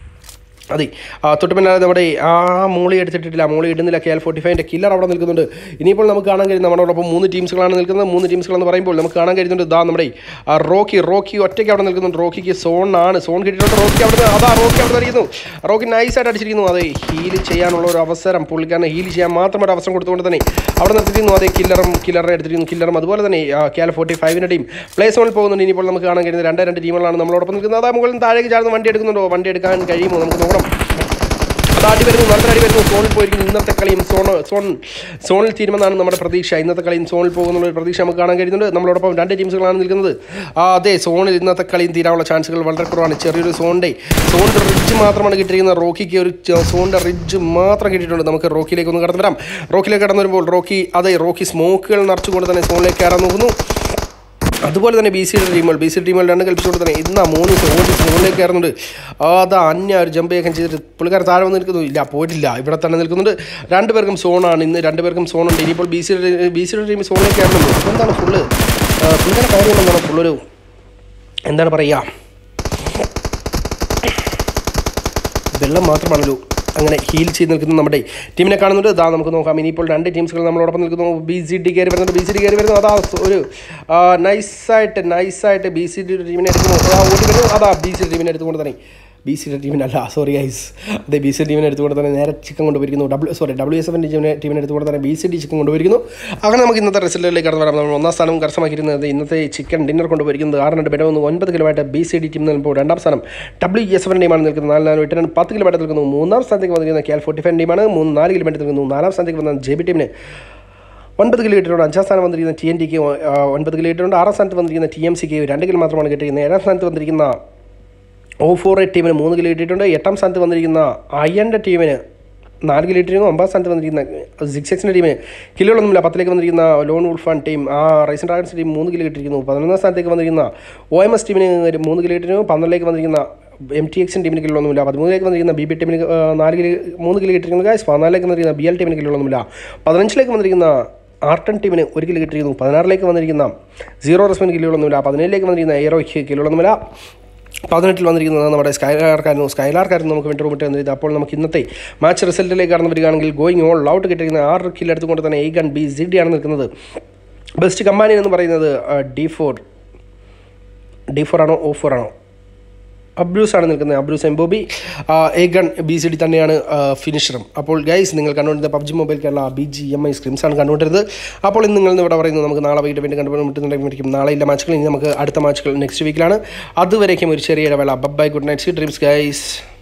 അതെ ആ, തൊട്ട് പിന്നാലെ നമ്മുടെ ആ മോളി എടുത്തിട്ടില്ല മോളി ഇടുന്നില്ല കെ എൽ ഫോർട്ടി ഫൈവിൻ്റെ കില്ലർ അവിടെ നിൽക്കുന്നുണ്ട് ഇനിയിപ്പോൾ നമുക്ക് കാണാൻ കഴിയും നമ്മളോടൊപ്പം മൂന്ന് ടീംസുകളാണ് നിൽക്കുന്നത് മൂന്ന് ടീംസുകളെന്ന് പറയുമ്പോൾ നമുക്ക് കാണാൻ കഴിയുന്നുണ്ട് ഇതാ നമ്മുടെ ആ റോക്കി റോക്കി ഒറ്റയ്ക്ക് അവിടെ നിൽക്കുന്നുണ്ട് റോക്കിക്ക് സോൺ ആണ് സോൺ കിട്ടിയിട്ടുണ്ട് റോക്കി അവിടെ അതാ റോക്കി അവിടെ ഇരിക്കുന്നു റോക്കി നൈസായിട്ട് അടിച്ചിരിക്കുന്നു അതെ ഹീൽ ചെയ്യാനുള്ള ഒരു അവസരം പുള്ളിക്കാരനെ ഹീൽ ചെയ്യാൻ മാത്രം ഒരു അവസരം കൊടുത്തുകൊണ്ട് തന്നെ അവിടെ നിർത്തിയിരുന്നു അതെ കില്ലറും കില്ലറെ എടുത്തിരിക്കുന്നു കില്ലറും അതുപോലെ തന്നെ കെ എൽ ഫോർട്ടി ഫൈവിൻ്റെ ടീം പ്ലേ സോണിൽ പോകുന്നുണ്ട് ഇനിയിപ്പോൾ നമുക്ക് കാണാൻ കഴിയുന്നത് രണ്ട് രണ്ട് ടീമുകളാണ് നമ്മളോടൊപ്പം നിൽക്കുന്നത് അതാ മുകളിൽ നിന്ന് താഴേക്ക് ചാടുന്ന വണ്ടി എടുക്കുന്നുണ്ടോ വണ്ടി എടുക്കാൻ കഴിയുമോ നമുക്ക് നോക്കണം അത് അടി വരുന്നു നല്ല അടി വരുന്നു സോണിൽ പോയിരിക്കുന്നു ഇന്നത്തെ കളിയും സോൺ സോൺ സോണിൽ തീരുമെന്നാണ് നമ്മുടെ പ്രതീക്ഷ ഇന്നത്തെ കളിയും സോണിൽ പോകുന്നുള്ള ഒരു പ്രതീക്ഷ നമുക്ക് കാണാൻ കഴിയുന്നുണ്ട് നമ്മളോടൊപ്പം രണ്ട് ടീംസുകളാണ് നിൽക്കുന്നത് ആ അതെ സോണിൽ ഇന്നത്തെ കളിയും തീരാനുള്ള ചാൻസുകൾ വളരെ കുറവാണ് ചെറിയൊരു സോണിൻ്റെ സോണിൻ്റെ റിഡ്ജ് മാത്രമാണ് കിട്ടിയിരിക്കുന്നത് റോക്കിക്ക് ഒരു ച- സോണിൻ്റെ റിഡ്ജ് മാത്രം കിട്ടിയിട്ടുണ്ട് നമുക്ക് റോക്കിലേക്ക് ഒന്ന് കടന്നു വരാം റോക്കിലേക്ക് കടന്നു വരുമ്പോൾ റോക്കി അതെ റോക്കി സ്മോക്കുകൾ നിറച്ചുകൊണ്ട് തന്നെ സോണിലേക്ക് കയറാൻ നോക്കുന്നു അതുപോലെ തന്നെ ബി സിയുടെ ടീമുകൾ ബി സി ടീമുകൾ രണ്ട് കൽപ്പിച്ചുകൊണ്ട് തന്നെ ഇന്ന് മൂന്ന് ഓടി ഫോണിലേക്ക് കയറുന്നുണ്ട് അതാ അന്യ ഒരു ജമ്പ് ചെയ്യാൻ ചെയ്തിട്ട് പുള്ളിക്കാർ താഴെ വന്ന് നിൽക്കുന്നു ഇല്ല പോയിട്ടില്ല ഇവിടെ തന്നെ നിൽക്കുന്നുണ്ട് രണ്ടുപേർക്കും സോണാണ് ഇന്ന് രണ്ടുപേർക്കും സോണുണ്ട് ഇനിയിപ്പോൾ ബി സിയുടെ ബി സിയുടെ ടീം സോണിലേക്ക് കയറുന്നുണ്ട് എന്താണ് ഫുള്ള് പുള്ളിക്കാരുടെ കാര്യം എന്താണ് ഫുള്ളൊരു എന്താണ് പറയുക വെള്ളം മാത്രമാണല്ലോ അങ്ങനെ ഹീൽ ചെയ്ത് നിൽക്കുന്ന നമ്മുടെ ടീമിനെ കാണുന്നുണ്ട് ഇതാ നമുക്ക് നോക്കാം ഇനിയിപ്പോൾ രണ്ട് ടീംസുകൾ നമ്മളോടൊപ്പം നിൽക്കുന്നു ബി സി ഡി കയറി വരുന്നുണ്ട് ബി സി ഡി കയറി വരുന്നു അതാ ഒരു നൈസായിട്ട് നൈസായിട്ട് ബി സി ഡി ടീമിനെ എടുക്കുന്നു അതാ ഓടി വരുന്നു അതാ ബി സി ടീമിനെ എടുത്തുകൊണ്ട് തന്നെ ബി സി ടീമിനല്ല സോറി ഗൈസ് അതെ ബി സി ടീമിനെ എടുത്തുകൊണ്ട് തന്നെ നേരെ ചിക്കൻ കൊണ്ടുപോയിരിക്കുന്നു ഡബ്ല്യു സോറി ഡബ്ല്യു എസ് എഫിൻ്റെ ടീമിനെ ടീമിനെ എടുത്തുകൊണ്ട് തന്നെ ബി സി ഡി ചിക്കൻ കൊണ്ടുപോയിരിക്കുന്നു അങ്ങനെ നമുക്ക് ഇന്നത്തെ റിസൾട്ടിലേക്ക് കടന്നു വരാം നമ്മൾ ഒന്നാം സ്ഥാനം കരസ്ഥമാക്കിയിരുന്നത് ഇന്നത്തെ ചിക്കൻ ഡിന്നർ കൊണ്ടുപോയിരിക്കുന്നത് ആറ് രണ്ട് ബെഡ് ഒന്ന് ഒൻപത് kilometre B C D team നിൽപ്പോൾ രണ്ടാം സ്ഥാനം ഡബ്ല്യു എസ് എഫിൻ്റെ ടീമാണ് നിൽക്കുന്നത് നാല് നാല് എട്ട് രണ്ട് പത്ത് കിലോമീറ്റർ നിൽക്കുന്നു മൂന്നാം സ്ഥാനത്തേക്ക് വന്നിരിക്കുന്ന കെ എൽ ഫോർട്ടി ഫൈവ് ടീമാണ് മൂന്ന് നാല് കിലോമീറ്റർ നിൽക്കുന്നു നാലാം സ്ഥാനത്തേക്ക് വന്ന ജെ ബി ടീമിന് ഒൻപത് കിലോ ഇട്ടിട്ടുണ്ട് അഞ്ചാം സ്ഥാനം വന്നിരിക്കുന്ന ടി എൻ ടിക്ക് ഒൻപത് കിലോ ഇട്ടിട്ടുണ്ട് ആറാം സ്ഥാനത്ത് വന്നിരിക്കുന്ന ടി എം സിക്ക് രണ്ട് കിലോ മാത്രമാണ് കിട്ടിയിരിക്കുന്നത് ഏഴാം സ്ഥാനത്ത് വന്നിരിക്കുന്ന ഓ ഫോർ എയ്റ്റ് ടീമിന് മൂന്ന് കിലോ ഇട്ടിട്ടുണ്ട് എട്ടാം സ്ഥാനത്ത് വന്നിരിക്കുന്ന അയ്യൻ്റെ ടീമിന് നാല് കിലോ ഇട്ടിരുന്നു ഒമ്പതാം സ്ഥാനത്ത് വന്നിരിക്കുന്ന സിക്സ് എക്സിൻ്റെ ടീമിന് കിലോകളൊന്നുമില്ല പത്തിലേക്ക് വന്നിരിക്കുന്ന ലോൺ വുൾഫ് ഫൺ ടീം ആ റൈസൻ ഡ്രാഗൺസ് ടീം മൂന്ന് കിലോ ഇട്ടിരിക്കുന്നു പതിനൊന്നാം സ്ഥാനത്തേക്ക് വന്നിരിക്കുന്ന ഒ എം എസ് ടീമിന് ഒരു മൂന്ന് കിലോ ഇട്ടിരുന്നു പന്ത്രണ്ടിലേക്ക് വന്നിരിക്കുന്ന എം ടി എക്സിൻ ടീമിന് കിലോളൊന്നുമില്ല പതിമൂന്നിലേക്ക് വന്നിരിക്കുന്ന ബി ബി ടീമിന് ആ, നാല് കിലോ മൂന്ന് കിലോ ഇട്ടിരിക്കുന്നു ഗായ്സ് പതിനാലിലേക്ക് വന്നിരിക്കുന്ന ബി എൽ ടീമിന് കിലോളൊന്നുമില്ല പതിനഞ്ചിലേക്ക് വന്നിരിക്കുന്ന ആർട്ടൺ ടീമിന് ഒരു കിലോ കിട്ടിയിരുന്നു പതിനാറിലേക്ക് വന്നിരിക്കുന്ന സീറോ റെസ്മെൻറ്റ് കിലോളൊന്നുമില്ല പതിനേഴിലേക്ക് വന്നിരിക്കുന്ന എയറോയ്ക്ക് കിലോളൊന്നുമില്ല പതിനെട്ടിൽ വന്നിരിക്കുന്നത് നമ്മുടെ സ്കൈലാർക്കായിരുന്നു സ്കൈലാർക്കായിരുന്നു നമുക്ക് വേണ്ടി റൂമിട്ട് വന്നിരുന്നത് അപ്പോൾ നമുക്ക് ഇന്നത്തെ മാച്ച് റിസൾട്ടിലേക്ക് കടന്നു വരികയാണെങ്കിൽ ഗോയിങ് ഓൾ ഔട്ട് കിട്ടിയിരിക്കുന്ന ആറ് കിൽ എടുത്തുകൊണ്ട് തന്നെ A gun B C D ആണ് നിൽക്കുന്നത് ബെസ്റ്റ് കമ്പാനി എന്ന് പറയുന്നത് ഡി ഫോർ ഡി ഫോർ ആണോ ഓ ഫോർ ആണോ അബ്രൂസ് ആണ് നിൽക്കുന്നത് അബ്രൂസ് എംബോബി A gun B C D തന്നെയാണ് ഫിനിഷറും അപ്പോൾ ഗൈസ് നിങ്ങൾ കണ്ടുകൊണ്ടിരുന്ന PUBG mobile Kerala B G M I scrims ആണ് കണ്ടുകൊണ്ടിരുന്നത് അപ്പോൾ ഇന്ന് നിങ്ങൾ ഇവിടെ പറയുന്നത് നമുക്ക് നാളെ വൈകിട്ട് വീണ്ടും കണ്ടുപിടിക്കുന്നുണ്ടെങ്കിൽ നാളെ ഇല്ല മാച്ചുകൾ ഇനി നമുക്ക് അടുത്ത മാച്ചുകൾ നെക്സ്റ്റ് വീക്കിലാണ് അതുവരേക്കും ഒരു ചെറിയ ഇടവേള bye good night see dreams guys